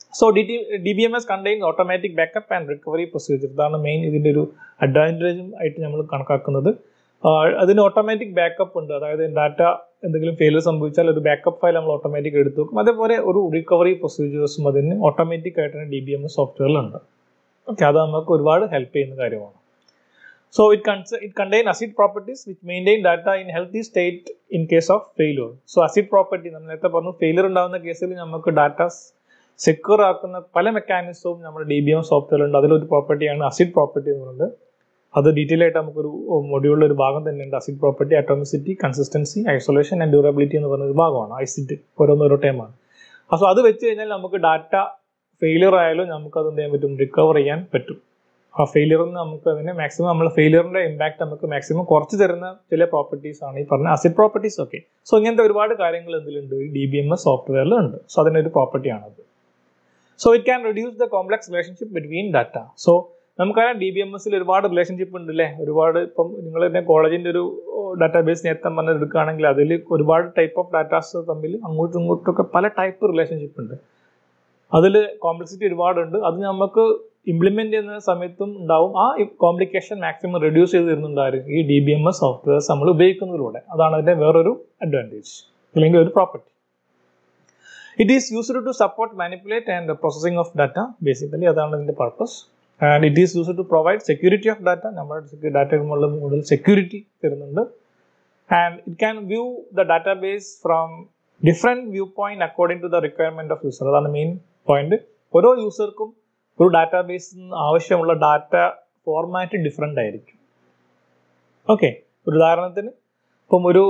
so D T D B M S contain automatic backup and recovery procedure ഇതാണ് മെയിൻ ഇതിൻ്റെ ഒരു അഡ്വാൻറ്റേജും ആയിട്ട് നമ്മൾ കണക്കാക്കുന്നത് അതിന് ഓട്ടോമാറ്റിക് ബാക്കപ്പ് ഉണ്ട് അതായത് ഡാറ്റ എന്തെങ്കിലും ഫെയിലിയർ സംഭവിച്ചാൽ ഒരു ബാക്കപ്പ് ഫയൽ നമ്മൾ ഓട്ടോമാറ്റിക് എടുത്തു വെക്കും അതേപോലെ ഒരു റിക്കവറി പ്രൊസീജിയേഴ്സും അതിന് ഓട്ടോമാറ്റിക് ആയിട്ട് തന്നെ ഡി ബി എം എസ് സോഫ്റ്റ്വെയറിലുണ്ട് ഓക്കെ അത് നമുക്ക് ഒരുപാട് ഹെൽപ്പ് ചെയ്യുന്ന കാര്യമാണ് so it cons it contain ACID properties which maintain data in healthy state in case of failure so ACID property നമ്മൾ നേരത്തെ പറഞ്ഞു ഫെയിലിയർ ഉണ്ടാകുന്ന കേസിൽ നമുക്ക് ഡാറ്റ സെക്യൂർ ആക്കുന്ന പല മെക്കാനിസവും നമ്മുടെ ഡി ബി എം സോഫ്റ്റ്വെയറിലുണ്ട് അതിലൊരു പ്രോപ്പർട്ടിയാണ് അസിഡ് പ്രോപ്പർട്ടി എന്ന് പറയുന്നത് അത് ഡീറ്റെയിൽ ആയിട്ട് നമുക്കൊരു മൊഡ്യൂളിൽ ഒരു ഭാഗം തന്നെയുണ്ട് ACID property atomicity consistency isolation and durability എന്ന് പറയുന്ന ഒരു ഭാഗമാണ് ഐസിഡ് ഓരോന്നോരോ ടൈമാണ് അപ്പോൾ അത് വെച്ച് കഴിഞ്ഞാൽ നമുക്ക് ഡാറ്റ ഫെയിലിയർ ആയാലും നമുക്ക് അത് എന്ത് ചെയ്യാൻ പറ്റും റിക്കവർ ചെയ്യാൻ പറ്റും ആ ഫെയിലിയറിൽ നിന്ന് നമുക്ക് അതിനെ മാക്സിമം നമ്മൾ ഫെയിലിയറിന്റെ ഇമ്പാക്ട് നമുക്ക് മാക്സിമം കുറച്ച് തരുന്ന ചില പ്രോപ്പർട്ടീസ് ആണ് ഈ പറഞ്ഞ അസിഡ് പ്രോപ്പർട്ടീസ് ഒക്കെ സോ ഇങ്ങനത്തെ ഒരുപാട് കാര്യങ്ങൾ എന്തിലുണ്ട് ഡി ബി എം എസ് സോഫ്റ്റ്വെയറിൽ ഉണ്ട് സോ അതിനൊരു പ്രോപ്പർട്ടിയാണത് so it can reduce the complex relationship between data so നമുക്കറിയാം ഡി ബി എം എസിൽ ഒരുപാട് റിലേഷൻഷിപ്പ് ഉണ്ട് അല്ലേ ഒരുപാട് ഇപ്പം നിങ്ങൾ തന്നെ കോളേജിന്റെ ഒരു ഡാറ്റാബേസ് നേരത്തെ പറഞ്ഞത് എടുക്കുകയാണെങ്കിൽ അതിൽ ഒരുപാട് ടൈപ്പ് ഓഫ് ഡാറ്റാസ് തമ്മിൽ അങ്ങോട്ടും ഇങ്ങോട്ടും ഒക്കെ പല ടൈപ്പ് റിലേഷൻഷിപ്പ് ഉണ്ട് അതിൽ കോംപ്ലക്സിറ്റി ഒരുപാടുണ്ട് അത് നമുക്ക് ഇംപ്ലിമെന്റ് ചെയ്യുന്ന സമയത്തും ഉണ്ടാവും ആ കോംപ്ലിക്കേഷൻ മാക്സിമം റെഡ്യൂസ് ചെയ്ത് തരുന്നുണ്ടായിരുന്നു ഈ D B M S softwares നമ്മൾ ഉപയോഗിക്കുന്നതിലൂടെ അതാണ് അതിന്റെ വേറൊരു അഡ്വാൻറ്റേജ് അല്ലെങ്കിൽ ഒരു property it is used to support manipulate and processing of data basically അതാണ് ഇതിന്റെ purpose and it is used to provide security of data നമ്മുടെ ഡാറ്റ കൂടുതൽ സെക്യൂരിറ്റി തരുന്നുണ്ട് and it can view the database from different view point according to the requirement of user അതാണ് main point ഓരോ യൂസർക്കും ഒരു ഡാറ്റാബേസിൽ നിന്ന് ആവശ്യമുള്ള ഡാറ്റ ഫോർമാറ്റ് ഡിഫറെൻ്റ് ആയിരിക്കും ഓക്കെ ഒരു ഉദാഹരണത്തിന് ഇപ്പം ഒരു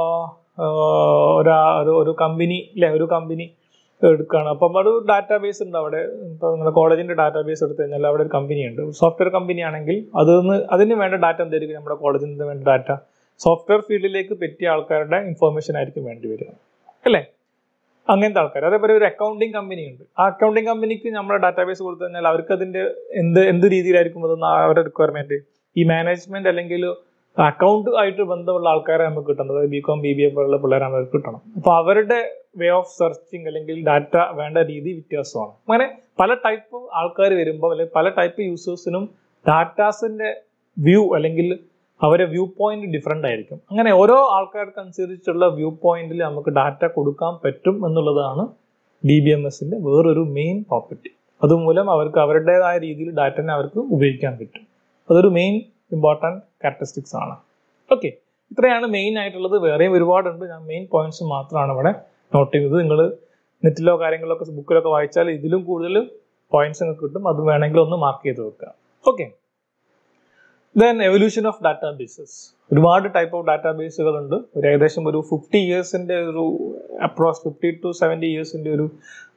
ഒരു കമ്പനി അല്ലെ ഒരു കമ്പനി എടുക്കുകയാണ് അപ്പം ഒരു ഡാറ്റാബേസ് ഉണ്ട് അവിടെ ഇപ്പോൾ നിങ്ങളുടെ കോളേജിന്റെ ഡാറ്റാബേസ് എടുത്തു കഴിഞ്ഞാൽ അവിടെ ഒരു കമ്പനി ഉണ്ട് സോഫ്റ്റ്വെയർ കമ്പനി ആണെങ്കിൽ അതിന് അതിന് വേണ്ട ഡാറ്റ എന്തായിരിക്കും നമ്മുടെ കോളേജിൽ നിന്ന് വേണ്ട ഡാറ്റ സോഫ്റ്റ്വെയർ ഫീൽഡിലേക്ക് പറ്റിയ ആൾക്കാരുടെ ഇൻഫർമേഷൻ ആയിരിക്കും വേണ്ടി വരിക അല്ലേ അങ്ങനത്തെ ആൾക്കാർ അതേപോലെ ഒരു അക്കൗണ്ടിങ് കമ്പനി ഉണ്ട് ആ അക്കൗണ്ടിങ് കമ്പനിക്ക് നമ്മുടെ ഡാറ്റാബേസ് കൊടുത്തു കഴിഞ്ഞാൽ അവർക്ക് അതിന്റെ എന്ത് എന്ത് രീതിയിലായിരിക്കും അതെന്ന് അവരുടെ റിക്വയർമെന്റ് ഈ മാനേജ്മെന്റ് അല്ലെങ്കിൽ അക്കൗണ്ട് ആയിട്ട് ബന്ധമുള്ള ആൾക്കാരെ നമുക്ക് കിട്ടുന്നത് B com B B A പോലുള്ള പിള്ളേരാണ് അവർക്ക് കിട്ടണം അപ്പൊ അവരുടെ വേ ഓഫ് സെർച്ചിങ് അല്ലെങ്കിൽ ഡാറ്റ വേണ്ട രീതി വ്യത്യാസമാണ് അങ്ങനെ പല ടൈപ്പ് ആൾക്കാർ വരുമ്പോൾ അല്ലെങ്കിൽ പല ടൈപ്പ് യൂസേഴ്സിനും ഡാറ്റാസിന്റെ വ്യൂ അല്ലെങ്കിൽ അവരെ വ്യൂ പോയിന്റ് ഡിഫറെൻ്റ് ആയിരിക്കും അങ്ങനെ ഓരോ ആൾക്കാർക്ക് അനുസരിച്ചുള്ള വ്യൂ പോയിന്റിൽ നമുക്ക് ഡാറ്റ കൊടുക്കാൻ പറ്റും എന്നുള്ളതാണ് ഡി ബി എം എസിന്റെ വേറൊരു മെയിൻ പ്രോപ്പർട്ടി അതുമൂലം അവർക്ക് അവരുടേതായ രീതിയിൽ ഡാറ്റനെ അവർക്ക് ഉപയോഗിക്കാൻ പറ്റും അതൊരു മെയിൻ ഇമ്പോർട്ടൻറ്റ് ക്യാരക്ടറിസ്റ്റിക്സ് ആണ് ഓക്കെ ഇത്രയാണ് മെയിൻ ആയിട്ടുള്ളത് വേറെയും ഒരുപാടുണ്ട് ഞാൻ മെയിൻ പോയിന്റ്സ് മാത്രമാണ് ഇവിടെ നോട്ട് ചെയ്തത് നിങ്ങൾ നെറ്റിലോ കാര്യങ്ങളിലൊക്കെ ബുക്കിലൊക്കെ വായിച്ചാൽ ഇതിലും കൂടുതൽ പോയിന്റ്സ് നിങ്ങൾക്ക് കിട്ടും അത് വേണമെങ്കിൽ ഒന്ന് മാർക്ക് ചെയ്ത് വെക്കുക okay then evolution of databases ഒരുപാട് ടൈപ്പ് ഓഫ് ഡാറ്റാബേസുകൾ ഉണ്ട് ഒരു ഏകദേശം ഒരു ഫിഫ്റ്റി ഇയേഴ്സിന്റെ ഒരു അപ്രോക്സ് ഫിഫ്റ്റി ടു സെവൻറ്റി ഇയേഴ്സിന്റെ ഒരു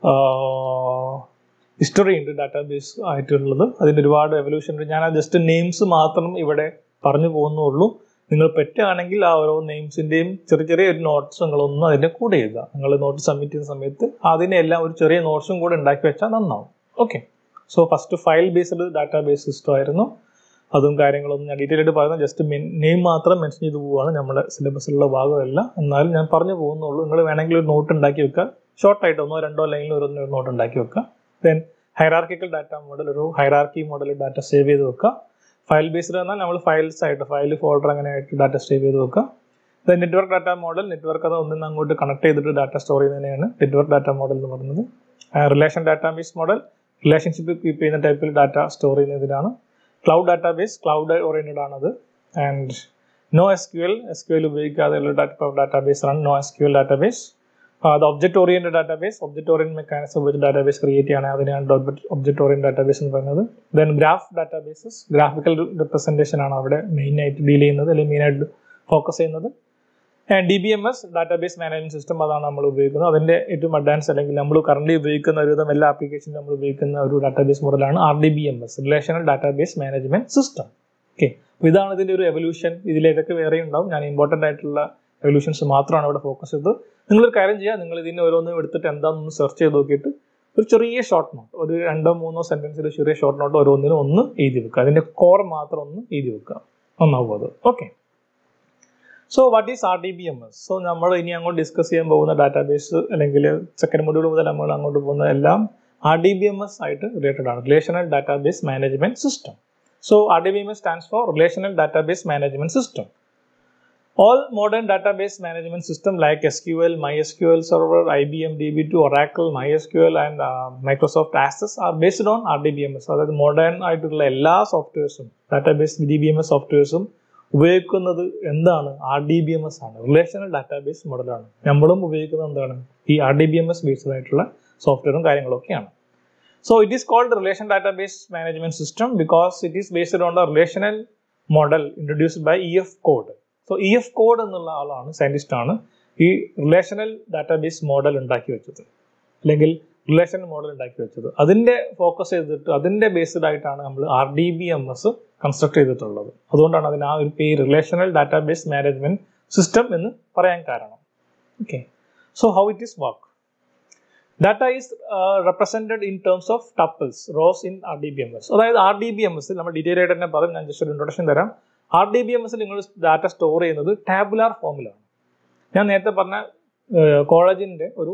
ഹിസ്റ്ററി ഉണ്ട് ഡാറ്റാബേസ് ആയിട്ടുള്ളത് അതിൻ്റെ ഒരുപാട് എവല്യൂഷൻ ഉണ്ട് ഞാൻ ജസ്റ്റ് നെയിംസ് മാത്രം ഇവിടെ പറഞ്ഞു പോകുന്നുള്ളൂ നിങ്ങൾ പറ്റുകയാണെങ്കിൽ ആ ഓരോ നെയിംസിന്റെയും ചെറിയ ചെറിയ ഒരു നോട്ട്സ് നിങ്ങളൊന്നും അതിന്റെ കൂടെ എഴുതുക നിങ്ങൾ നോട്ട് സബ്മിറ്റ് ചെയ്യുന്ന സമയത്ത് അതിനെല്ലാം ഒരു ചെറിയ നോട്ട്സും കൂടെ ഉണ്ടാക്കി വെച്ചാൽ നന്നാവും okay so first file based database system ആയിരുന്നു അതും കാര്യങ്ങളൊന്നും ഞാൻ ഡീറ്റെയിൽ ആയിട്ട് പറയുന്നത് ജസ്റ്റ് നെയിം മാത്രം മെൻഷൻ ചെയ്ത് പോവുകയാണ് നമ്മുടെ സിലബസിലുള്ള ഭാഗമല്ല എന്നാലും ഞാൻ പറഞ്ഞു പോകുന്നുള്ളൂ നിങ്ങൾ വേണമെങ്കിൽ ഒരു നോട്ട് ഉണ്ടാക്കി വെക്കുക ഷോർട്ട് ആയിട്ട് ഒന്നോ രണ്ടോ ലൈനിൽ ഒരു ഒരു നോട്ട് ഉണ്ടാക്കി വെക്കുക ദെൻ ഹൈറാർക്കിക്കൽ ഡാറ്റ മോഡൽ ഒരു ഹൈറാർക്കി മോഡൽ ഡാറ്റ സേവ് ചെയ്ത് വെക്കുക ഫയൽ ബേസ്ഡ് എന്നാൽ നമ്മൾ ഫയൽസ് ആയിട്ട് ഫയൽ ഫോൾഡർ അങ്ങനെ ആയിട്ട് ഡാറ്റ സേവ് ചെയ്ത് വെക്കുക then network data model network അത് ഒന്നിന്ന് അങ്ങോട്ട് കണക്ട് ചെയ്തിട്ട് ഡാറ്റ സ്റ്റോർ ചെയ്യുന്നതിനെയാണ് നെറ്റ്വർക്ക് ഡാറ്റ മോഡൽ എന്ന് പറയുന്നത് relation database model relationship keep ചെയ്യുന്ന ടൈപ്പിൽ ഡാറ്റ സ്റ്റോർ ചെയ്യുന്നതിനാണ് ക്ലൗഡ് ഡാറ്റാബേസ് ക്ലൗഡ് ഓറിയന്റഡ് ആണത് and no S Q L S Q L ഉപയോഗിക്കാതെയുള്ള ടൈപ്പ് ഓഫ് ഡാറ്റാബേസ് ആണ് no S Q L database അത് object oriented database object orient mechanism ഉപയോഗിച്ച് database create ചെയ്യാണ് അതിനാണ് ഒബ്ജക്ട് ഓറിയന്റ് ഡാറ്റാബേസ് എന്ന് പറയുന്നത് then graph databases graphical representation ആണ് അവിടെ മെയിൻ ആയിട്ട് ഡീൽ ചെയ്യുന്നത് അല്ലെങ്കിൽ മെയിൻ ആയിട്ട് ഫോക്കസ് ചെയ്യുന്നത് D B M S database management system അതാണ് നമ്മൾ ഉപയോഗിക്കുന്നത് അതിന്റെ ഏറ്റവും അഡ്വാൻസ് അല്ലെങ്കിൽ നമ്മൾ കറന്റ് ഉപയോഗിക്കുന്ന ഒരുവിധം എല്ലാ ആപ്ലിക്കേഷനും നമ്മൾ ഉപയോഗിക്കുന്ന ഒരു ഡാറ്റാബേസ് മോഡലാണ് R D B M S relational database management system okay അപ്പോൾ ഇതാണ് ഇതിന്റെ ഒരു എവല്യൂഷൻ ഇതിലേക്കൊക്കെ വേറെ ഉണ്ടാവും ഞാൻ ഇമ്പോർട്ടന്റ് ആയിട്ടുള്ള എവല്യൂഷൻസ് മാത്രമാണ് ഇവിടെ ഫോക്കസ് ചെയ്തത് നിങ്ങളൊരു കാര്യം ചെയ്യുക നിങ്ങൾ ഇതിനെ ഓരോന്നും എടുത്തിട്ട് എന്താണെന്ന് സെർച്ച് ചെയ്ത് നോക്കിയിട്ട് ഒരു ചെറിയ ഷോർട്ട് നോട്ട് ഒരു രണ്ടോ മൂന്നോ സെന്റൻസിൽ ചെറിയ ഷോർട്ട് നോട്ട് ഓരോന്നിനും ഒന്ന് എഴുതി വെക്കുക അതിന്റെ കോർ മാത്രം ഒന്ന് എഴുതി വെക്കുക ഒന്നാവും അത് okay so what is R D B M S so നമ്മൾ ഇനി അങ്ങോട്ട് ഡിസ്കസ് ചെയ്യാൻ പോകുന്ന ഡാറ്റാബേസ് അല്ലെങ്കിൽ സെക്കൻഡ് മൊഡ്യൂൾ മുതൽ നമ്മൾ അങ്ങോട്ട് പോകുന്ന എല്ലാം R D B M S ആയിട്ട് റിലേറ്റഡ് ആണ് relational database management system so R D B M S stands for relational database management system All modern database management system like SQL, MySQL Server, IBM DB2, Oracle, MySQL and uh, Microsoft Access are based on RDBMS. അതായത് modern ആയിട്ടുള്ള എല്ലാ സോഫ്റ്റ്വെയർസും database D B M S സോഫ്റ്റ്വെയർസും ഉപയോഗിക്കുന്നത് എന്താണ് R D B M S ആണ് relational database മോഡലാണ് നമ്മളും ഉപയോഗിക്കുന്നത് എന്താണ് ഈ R D B M S based ആയിട്ടുള്ള സോഫ്റ്റ്വെയറും കാര്യങ്ങളൊക്കെയാണ് so it is called relation database management system because it is based on the relational model introduced by E F Codd so E F Codd എന്നുള്ള ആളാണ് scientist ആണ് ഈ relational database model ഉണ്ടാക്കി വെച്ചത് അല്ലെങ്കിൽ റിലേഷൻ മോഡൽ ഉണ്ടാക്കി വെച്ചത് അതിന്റെ ഫോക്കസ് ചെയ്തിട്ട് അതിന്റെ ബേസ്ഡ് ആയിട്ടാണ് നമ്മൾ R D B M S construct ചെയ്തിട്ടുള്ളത് അതുകൊണ്ടാണ് അതിന് ആ ഒരു പേര് റിലേഷണൽ ഡാറ്റാബേസ് മാനേജ്മെന്റ് സിസ്റ്റം എന്ന് പറയാൻ കാരണം okay so how it is work data is represented in terms of tuples rows in R D B M S അതായത് R D B M S നമ്മൾ ഡീറ്റെയിൽ ആയിട്ട് തന്നെ പറയും ഞാൻ ജസ്റ്റ് ഒരു ഇൻട്രൊഡക്ഷൻ തരാം R D B M S നിങ്ങൾ data store ചെയ്യുന്നത് ടാബുലാർ ഫോമിലാണ് ഞാൻ നേരത്തെ പറഞ്ഞ കോളേജിന്റെ ഒരു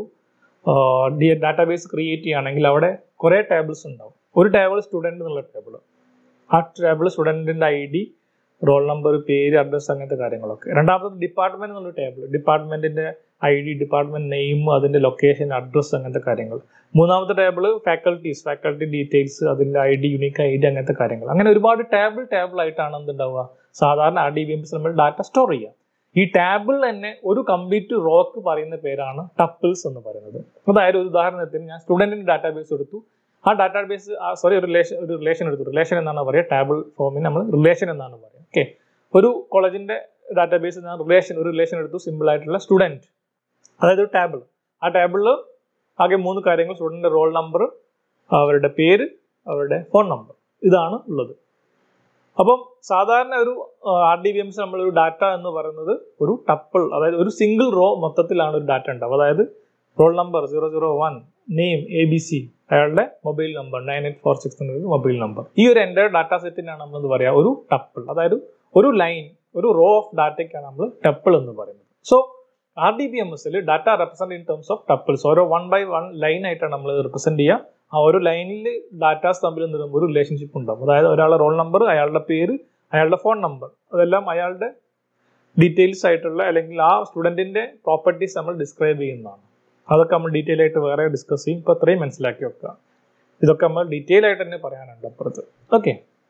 ഡാറ്റാബേസ് ക്രിയേറ്റ് ചെയ്യുകയാണെങ്കിൽ അവിടെ കുറേ ടേബിൾസ് ഉണ്ടാവും ഒരു ടേബിൾ സ്റ്റുഡൻറ് എന്നുള്ള ടേബിൾ ആ ടേബിൾ സ്റ്റുഡൻറ്റിൻ്റെ ഐ ഡി റോൾ നമ്പർ പേര് അഡ്രസ്സ് അങ്ങനത്തെ കാര്യങ്ങളൊക്കെ രണ്ടാമത്തത് ഡിപ്പാർട്ട്മെന്റ് എന്നുള്ള ടേബിൾ ഡിപ്പാർട്ട്മെന്റിന്റെ ഐ ഡി ഡിപ്പാർട്ട്മെന്റ് നെയിം അതിന്റെ ലൊക്കേഷൻ അഡ്രസ്സ് അങ്ങനത്തെ കാര്യങ്ങൾ മൂന്നാമത്തെ ടേബിൾ ഫാക്കൽറ്റീസ് ഫാക്കൽറ്റി ഡീറ്റെയിൽസ് അതിന്റെ I D unique I D അങ്ങനത്തെ കാര്യങ്ങൾ അങ്ങനെ ഒരുപാട് ടേബിൾ ടേബിൾ ആയിട്ടാണ് എന്തുണ്ടാവുക സാധാരണ ആർ ഡി ബി എംസ് നമ്മൾ ഡാറ്റ സ്റ്റോർ ചെയ്യുക ഈ ടേബിൾ തന്നെ ഒരു കംപ്ലീറ്റ് റോക്ക് പറയുന്ന പേരാണ് ടപ്പിൾസ് എന്ന് പറയുന്നത് അതായത് ഒരു ഉദാഹരണത്തിന് ഞാൻ സ്റ്റുഡന്റിന്റെ ഡാറ്റാബേസ് എടുത്തു ആ ഡാറ്റാബേസ് സോറി ഒരു റിലേഷൻ ഒരു റിലേഷൻ എടുത്തു റിലേഷൻ എന്നാണ് പറയുക ടേബിൾ ഫോമിന് നമ്മൾ റിലേഷൻ എന്നാണ് പറയുക ഓക്കെ ഒരു കോളേജിന്റെ ഡാറ്റാബേസ് ഞാൻ റിലേഷൻ ഒരു റിലേഷൻ എടുത്തു സിമ്പിൾ ആയിട്ടുള്ള സ്റ്റുഡന്റ് അതായത് ഒരു ടേബിൾ ആ ടേബിളിൽ ആകെ മൂന്ന് കാര്യങ്ങൾ സ്റ്റുഡന്റിന്റെ റോൾ നമ്പർ അവരുടെ പേര് അവരുടെ ഫോൺ നമ്പർ ഇതാണ് ഉള്ളത് അപ്പം സാധാരണ ഒരു ആർ ഡി ബി എംസ് നമ്മളൊരു ഡാറ്റ എന്ന് പറയുന്നത് ഒരു ടപ്പിൾ അതായത് ഒരു സിംഗിൾ റോ മൊത്തത്തിലാണ് ഒരു ഡാറ്റ ഉണ്ടാവുക അതായത് roll number zero zero one name A B C അയാളുടെ mobile number nine eight four six mobile number ഈ ഒരു എൻ്റെ ഡാറ്റ സെറ്റിനാണ് നമ്മൾ എന്ന് പറയുക ഒരു ടപ്പിൾ അതായത് ഒരു ലൈൻ ഒരു റോ ഓഫ് ഡാറ്റയ്ക്കാണ് നമ്മൾ ടപ്പിൾ എന്ന് പറയുന്നത് so R D B M എസിൽ data represent in terms of tuples ഓരോ വൺ ബൈ വൺ ലൈൻ ആയിട്ടാണ് നമ്മൾ റിപ്രസെന്റ് ചെയ്യുക ആ ഒരു ലൈനിൽ ഡാറ്റാസ് തമ്മിൽ എന്ത് ഒരു റിലേഷൻഷിപ്പ് ഉണ്ടാവും അതായത് ഒരാളുടെ റോൾ നമ്പർ അയാളുടെ പേര് അയാളുടെ ഫോൺ നമ്പർ അതെല്ലാം അയാളുടെ ഡീറ്റെയിൽസ് ആയിട്ടുള്ള അല്ലെങ്കിൽ ആ സ്റ്റുഡന്റിന്റെ പ്രോപ്പർട്ടീസ് നമ്മൾ ഡിസ്ക്രൈബ് ചെയ്യുന്നതാണ് അതൊക്കെ നമ്മൾ ഡീറ്റെയിൽ ആയിട്ട് വേറെ ഡിസ്കസ് ചെയ്യും ഇപ്പൊ അത്രയും മനസ്സിലാക്കി വെക്കുക ഇതൊക്കെ നമ്മൾ ഡീറ്റെയിൽ ആയിട്ട് തന്നെ പറയാനുണ്ട് അപ്പുറത്ത് okay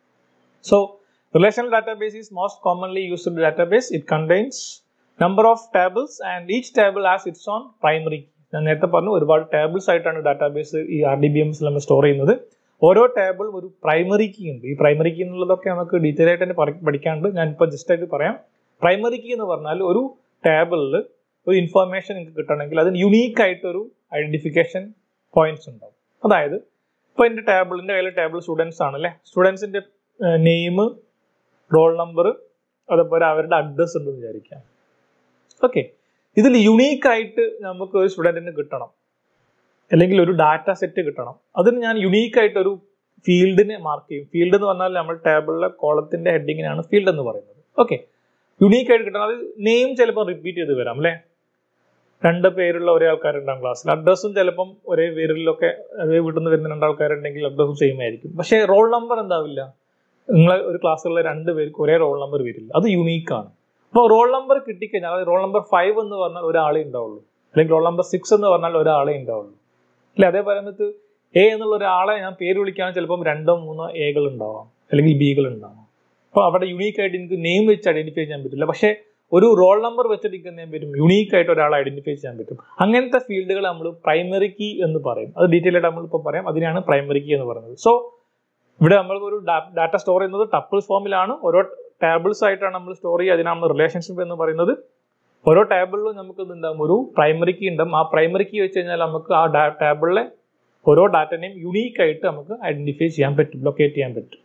so relational database is most commonly used database it contains number of tables and each table as its own primary ഞാൻ നേരത്തെ പറഞ്ഞു ഒരുപാട് ടേബിൾസ് ആയിട്ടാണ് ഡാറ്റാബേസ് ഈ ആർ ഡി ബി എംസിൽ നമ്മൾ സ്റ്റോർ ചെയ്യുന്നത് ഓരോ ടേബിൾ ഒരു പ്രൈമറി കീ ഉണ്ട് ഈ പ്രൈമറി കീ എന്നുള്ളതൊക്കെ നമുക്ക് ഡീറ്റെയിൽ ആയിട്ട് തന്നെ പഠിക്കാണ്ട് ഞാനിപ്പോൾ ജസ്റ്റ് ആയിട്ട് പറയാം പ്രൈമറി കീ എന്ന് പറഞ്ഞാൽ ഒരു ടേബിളിൽ ഒരു ഇൻഫർമേഷൻ നിങ്ങൾക്ക് കിട്ടണമെങ്കിൽ അതിന് യുണീക്ക് ആയിട്ടൊരു ഐഡന്റിഫിക്കേഷൻ പോയിന്റ്സ് ഉണ്ടാവും അതായത് ഇപ്പോൾ എൻ്റെ ടേബിളിൻ്റെ കയ്യിൽ ടേബിൾ സ്റ്റുഡൻസ് ആണ് അല്ലേ സ്റ്റുഡൻസിൻ്റെ നെയിം റോൾ നമ്പർ അതേപോലെ അവരുടെ അഡ്രസ്സ് ഉണ്ടെന്ന് വിചാരിക്കാം ഓക്കെ ഇതിൽ യുണീക്ക് ആയിട്ട് നമുക്ക് ഒരു സ്റ്റുഡൻറ്റിന് കിട്ടണം അല്ലെങ്കിൽ ഒരു ഡാറ്റ സെറ്റ് കിട്ടണം അതിന് ഞാൻ യുണീക്ക് ആയിട്ട് ഒരു ഫീൽഡിനെ മാർക്ക് ചെയ്യും ഫീൽഡ് എന്ന് പറഞ്ഞാൽ നമ്മൾ ടേബിളിലെ കോളത്തിന്റെ ഹെഡിങ്ങിനാണ് ഫീൽഡ് എന്ന് പറയുന്നത് ഓക്കെ യുണീക്ക് ആയിട്ട് കിട്ടണം അത് നെയിം ചിലപ്പോൾ റിപ്പീറ്റ് ചെയ്ത് വരാം അല്ലേ രണ്ട് പേരുള്ള ഒരേ ആൾക്കാരുണ്ടാകും ക്ലാസ്സിൽ അഡ്രസ്സും ചിലപ്പം ഒരേ പേരിലൊക്കെ അതേ വീട്ടിൽ നിന്ന് വരുന്ന രണ്ടാൾക്കാരുണ്ടെങ്കിൽ അഡ്രസ്സും സെയിം ആയിരിക്കും പക്ഷേ റോൾ നമ്പർ എന്താവില്ല നിങ്ങളെ ഒരു ക്ലാസ്സിലുള്ള രണ്ട് പേർക്ക് ഒരേ റോൾ നമ്പർ വരില്ല അത് യുണീക്കാണ് അപ്പോൾ റോൾ നമ്പർ കിട്ടിക്കഴിഞ്ഞാൽ അതായത് റോൾ നമ്പർ ഫൈവ് എന്ന് പറഞ്ഞാൽ ഒരാളെ ഉണ്ടാവുള്ളൂ അല്ലെങ്കിൽ റോൾ നമ്പർ സിക്സ് എന്ന് പറഞ്ഞാൽ ഒരാളെ ഉണ്ടാവുള്ളൂ അല്ലെ അതേ പറയുന്നത് എ എന്നുള്ള ഒരാളെ ഞാൻ പേര് വിളിക്കുകയാണെങ്കിൽ ചിലപ്പം രണ്ടോ മൂന്നോ എകൾ ഉണ്ടാവാം അല്ലെങ്കിൽ ബികൾ ഉണ്ടാവാം അപ്പോൾ അവിടെ യുണീക്ക് ആയിട്ട് എനിക്ക് നെയിം വെച്ച് ഐഡന്റിഫൈ ചെയ്യാൻ പറ്റില്ല പക്ഷേ ഒരു റോൾ നമ്പർ വെച്ചിട്ട് ചെയ്യാൻ പറ്റും യുണീക്ക് ആയിട്ട് ഒരാളെ ഐഡന്റിഫൈ ചെയ്യാൻ പറ്റും അങ്ങനത്തെ ഫീൽഡുകൾ നമ്മൾ പ്രൈമറി കീ എന്ന് പറയും അത് ഡീറ്റെയിൽ ആയിട്ട് നമ്മളിപ്പോൾ പറയാം അതിനാണ് പ്രൈമറി കീ എന്ന് പറയുന്നത് സോ ഇവിടെ നമ്മൾ ഒരു ഡാറ്റ സ്റ്റോർ ചെയ്യുന്നത് ടപ്പിൾ ഫോമിലാണ് ഓരോ ടേബിൾസ് ആയിട്ടാണ് നമ്മൾ സ്റ്റോർ ചെയ്യുക അതിനാണ് റിലേഷൻഷിപ്പ് എന്ന് പറയുന്നത് ഓരോ ടേബിളിലും നമുക്ക് ഇതുണ്ടാകും ഒരു പ്രൈമറി കീ ഉണ്ടാകും ആ പ്രൈമറി കീ വെച്ച് കഴിഞ്ഞാൽ നമുക്ക് ആ ടേബിളിലെ ഓരോ ഡാറ്റനെയും യുണീക്ക് ആയിട്ട് നമുക്ക് ഐഡന്റിഫൈ ചെയ്യാൻ പറ്റും ലൊക്കേറ്റ് ചെയ്യാൻ പറ്റും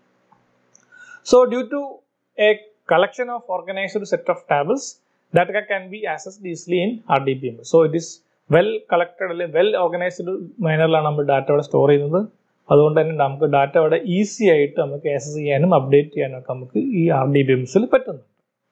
so due to a collection of organized set of tables data can be accessed easily in R D B M so it is well collected അല്ലെങ്കിൽ വെൽ ഓർഗനൈസ്ഡ് മാനറിലാണ് നമ്മൾ ഡാറ്റ അവിടെ സ്റ്റോർ ചെയ്യുന്നത് അതുകൊണ്ട് തന്നെ നമുക്ക് ഡാറ്റ അവിടെ ഈസി ആയിട്ട് നമുക്ക് ആക്സസ് ചെയ്യാനും അപ്ഡേറ്റ് ചെയ്യാനും ഒക്കെ നമുക്ക് ഈ ആർ ഡി ബി എംസിൽ പറ്റുന്നുണ്ട്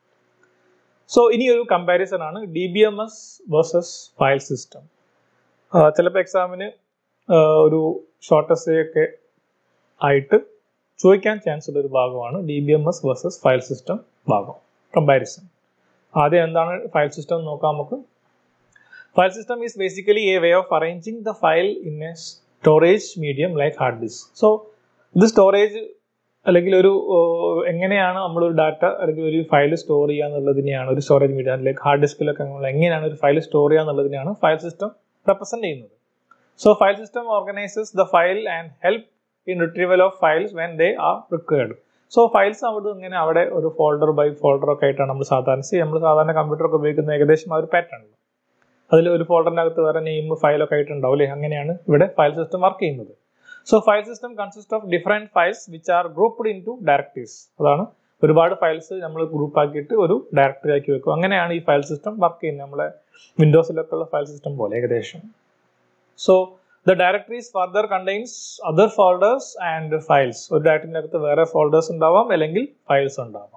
സോ ഇനി ഒരു കമ്പാരിസൺ ആണ് D B M S versus file system ചിലപ്പോൾ എക്സാമിന് ഒരു ഷോർട്ട് എസ് ഒക്കെ ആയിട്ട് ചോദിക്കാൻ ചാൻസ് ഉള്ള ഒരു ഭാഗമാണ് D B M S versus file system ഭാഗം കമ്പാരിസൺ ആദ്യം എന്താണ് ഫയൽ സിസ്റ്റം നോക്കാം നമുക്ക് file system is basically a way of arranging the file in a storage medium like hard disk so ഇത് സ്റ്റോറേജ് അല്ലെങ്കിൽ ഒരു എങ്ങനെയാണ് നമ്മളൊരു ഡാറ്റ അല്ലെങ്കിൽ ഒരു ഫയൽ സ്റ്റോർ ചെയ്യുക എന്നുള്ളതിനെയാണ് ഒരു സ്റ്റോറേജ് മീഡിയ ലൈക്ക് ഹാർഡ് ഡിസ്കിലൊക്കെ നമ്മൾ എങ്ങനെയാണ് ഒരു ഫയൽ സ്റ്റോർ ചെയ്യുക എന്നുള്ളതിനെയാണ് ഫയൽ സിസ്റ്റം റെപ്രസെന്റ് ചെയ്യുന്നത് so file system organizes the file and help in retrieval of files when they are required so files അവിടെ ഇങ്ങനെ അവിടെ ഒരു ഫോൾഡർ ബൈ ഫോൾഡർ ഒക്കെ ആയിട്ടാണ് നമ്മൾ സാധാരണ ചെയ്യും നമ്മൾ സാധാരണ കമ്പ്യൂട്ടർ ഒക്കെ ഉപയോഗിക്കുന്ന ഏകദേശം ആ ഒരു പാറ്റേൺ അതിൽ ഒരു ഫോൾഡറിനകത്ത് വേറെ നെയിം ഫയലൊക്കെ ആയിട്ടുണ്ടാവും അല്ലേ അങ്ങനെയാണ് ഇവിടെ ഫയൽ സിസ്റ്റം വർക്ക് ചെയ്യുന്നത് so file system consist of different files which are grouped into directives അതാണ് ഒരുപാട് ഫയൽസ് നമ്മൾ ഗ്രൂപ്പ് ആക്കിയിട്ട് ഒരു ഡയറക്ടറി ആക്കി വെക്കും അങ്ങനെയാണ് ഈ ഫയൽ സിസ്റ്റം വർക്ക് ചെയ്യുന്നത് നമ്മളെ വിൻഡോസിലൊക്കെ ഉള്ള ഫയൽ സിസ്റ്റം പോലെ ഏകദേശം so the directories further contains other folders and files ഒരു ഡയറക്ടറിൻ്റെ അകത്ത് വേറെ ഫോൾഡേഴ്സ് ഉണ്ടാവാം അല്ലെങ്കിൽ ഫയൽസ് ഉണ്ടാവാം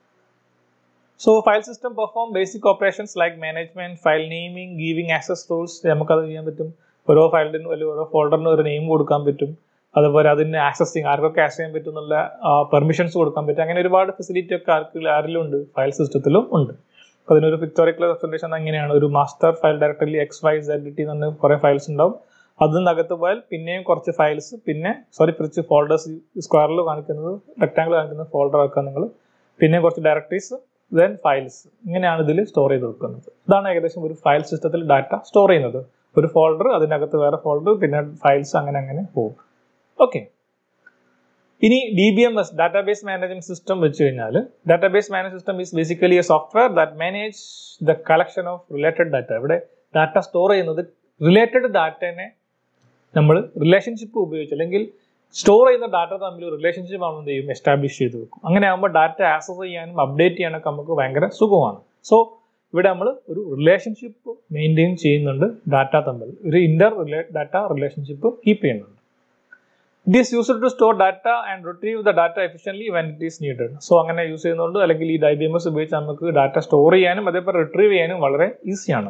so file system perform basic operations like management file naming giving access tools നമുക്കത് ചെയ്യാൻ പറ്റും ഓരോ ഫയലിനും അല്ലെങ്കിൽ ഓരോ ഫോൾഡറിനും ഒരു നെയിം കൊടുക്കാൻ പറ്റും അതുപോലെ അതിന് ആക്സസ് ചെയ്യാൻ ആർക്കൊക്കെ ആക്സസ് ചെയ്യാൻ പറ്റും എന്നുള്ള പെർമിഷൻസ് കൊടുക്കാൻ പറ്റും അങ്ങനെ ഒരുപാട് ഫെസിലിറ്റി ഒക്കെ ആർക്ക് ആരിലും ഉണ്ട് ഫയൽ സിസ്റ്റത്തിലും ഉണ്ട് അപ്പോൾ അതിനൊരു പിക്ചോറിക്കൽ റെപ്രസെൻറ്റേഷൻ അങ്ങനെയാണ് ഒരു മാസ്റ്റർ ഫയൽ ഡയറക്ടറിൽ എക്സ് വൈ സെഡ് ടി എന്ന് കുറേ ഫയൽസ് ഉണ്ടാവും അതിനകത്ത് പോയാൽ പിന്നെയും കുറച്ച് ഫയൽസ് പിന്നെ സോറി കുറച്ച് ഫോൾഡേഴ്സ് സ്ക്വയറിൽ കാണിക്കുന്നത് റെക്ടാങ്കിൾ കാണിക്കുന്ന ഫോൾഡർ ആക്കുക നിങ്ങൾ പിന്നെ കുറച്ച് ഡയറക്ടറീസ് ദെൻ ഫയൽസ് ഇങ്ങനെയാണ് ഇതിൽ സ്റ്റോർ ചെയ്ത് വെക്കുന്നത് ഇതാണ് ഏകദേശം ഒരു ഫയൽ സിസ്റ്റത്തിൽ ഡാറ്റ സ്റ്റോർ ചെയ്യുന്നത് ഒരു ഫോൾഡർ അതിനകത്ത് വേറെ ഫോൾഡർ പിന്നെ ഫയൽസ് അങ്ങനെ അങ്ങനെ പോകും ഓക്കെ ഇനി D B M S database management system വെച്ച് കഴിഞ്ഞാൽ database manage system is basically a software that manage the collection of related data ഇവിടെ ഡാറ്റ സ്റ്റോർ ചെയ്യുന്നത് റിലേറ്റഡ് ഡാറ്റനെ നമ്മൾ റിലേഷൻഷിപ്പ് ഉപയോഗിച്ച് അല്ലെങ്കിൽ സ്റ്റോർ ചെയ്യുന്ന ഡാറ്റ തമ്മിൽ റിലേഷൻഷിപ്പ് ആണെന്ന് ചെയ്യും എസ്റ്റാബ്ലിഷ് ചെയ്ത് വെക്കും അങ്ങനെ ആകുമ്പോൾ ഡാറ്റ ആക്സസ് ചെയ്യാനും അപ്ഡേറ്റ് ചെയ്യാനൊക്കെ നമുക്ക് ഭയങ്കര സുഖമാണ് സോ ഇവിടെ നമ്മൾ ഒരു റിലേഷൻഷിപ്പ് മെയിൻറ്റെയിൻ ചെയ്യുന്നുണ്ട് ഡാറ്റ തമ്മിൽ ഒരു ഇന്റർ റിലേ ഡാറ്റ റിലേഷൻഷിപ്പ് കീപ്പ് ചെയ്യുന്നുണ്ട് it is used to store data and retrieve the data efficiently when it is needed so അങ്ങനെ യൂസ് ചെയ്യുന്നുണ്ട് അല്ലെങ്കിൽ ഈ ഡൈ ബി എം എസ് ഉപയോഗിച്ച് നമുക്ക് ഡാറ്റ സ്റ്റോർ ചെയ്യാനും അതേപോലെ റിട്രീവ് ചെയ്യാനും വളരെ ഈസിയാണ്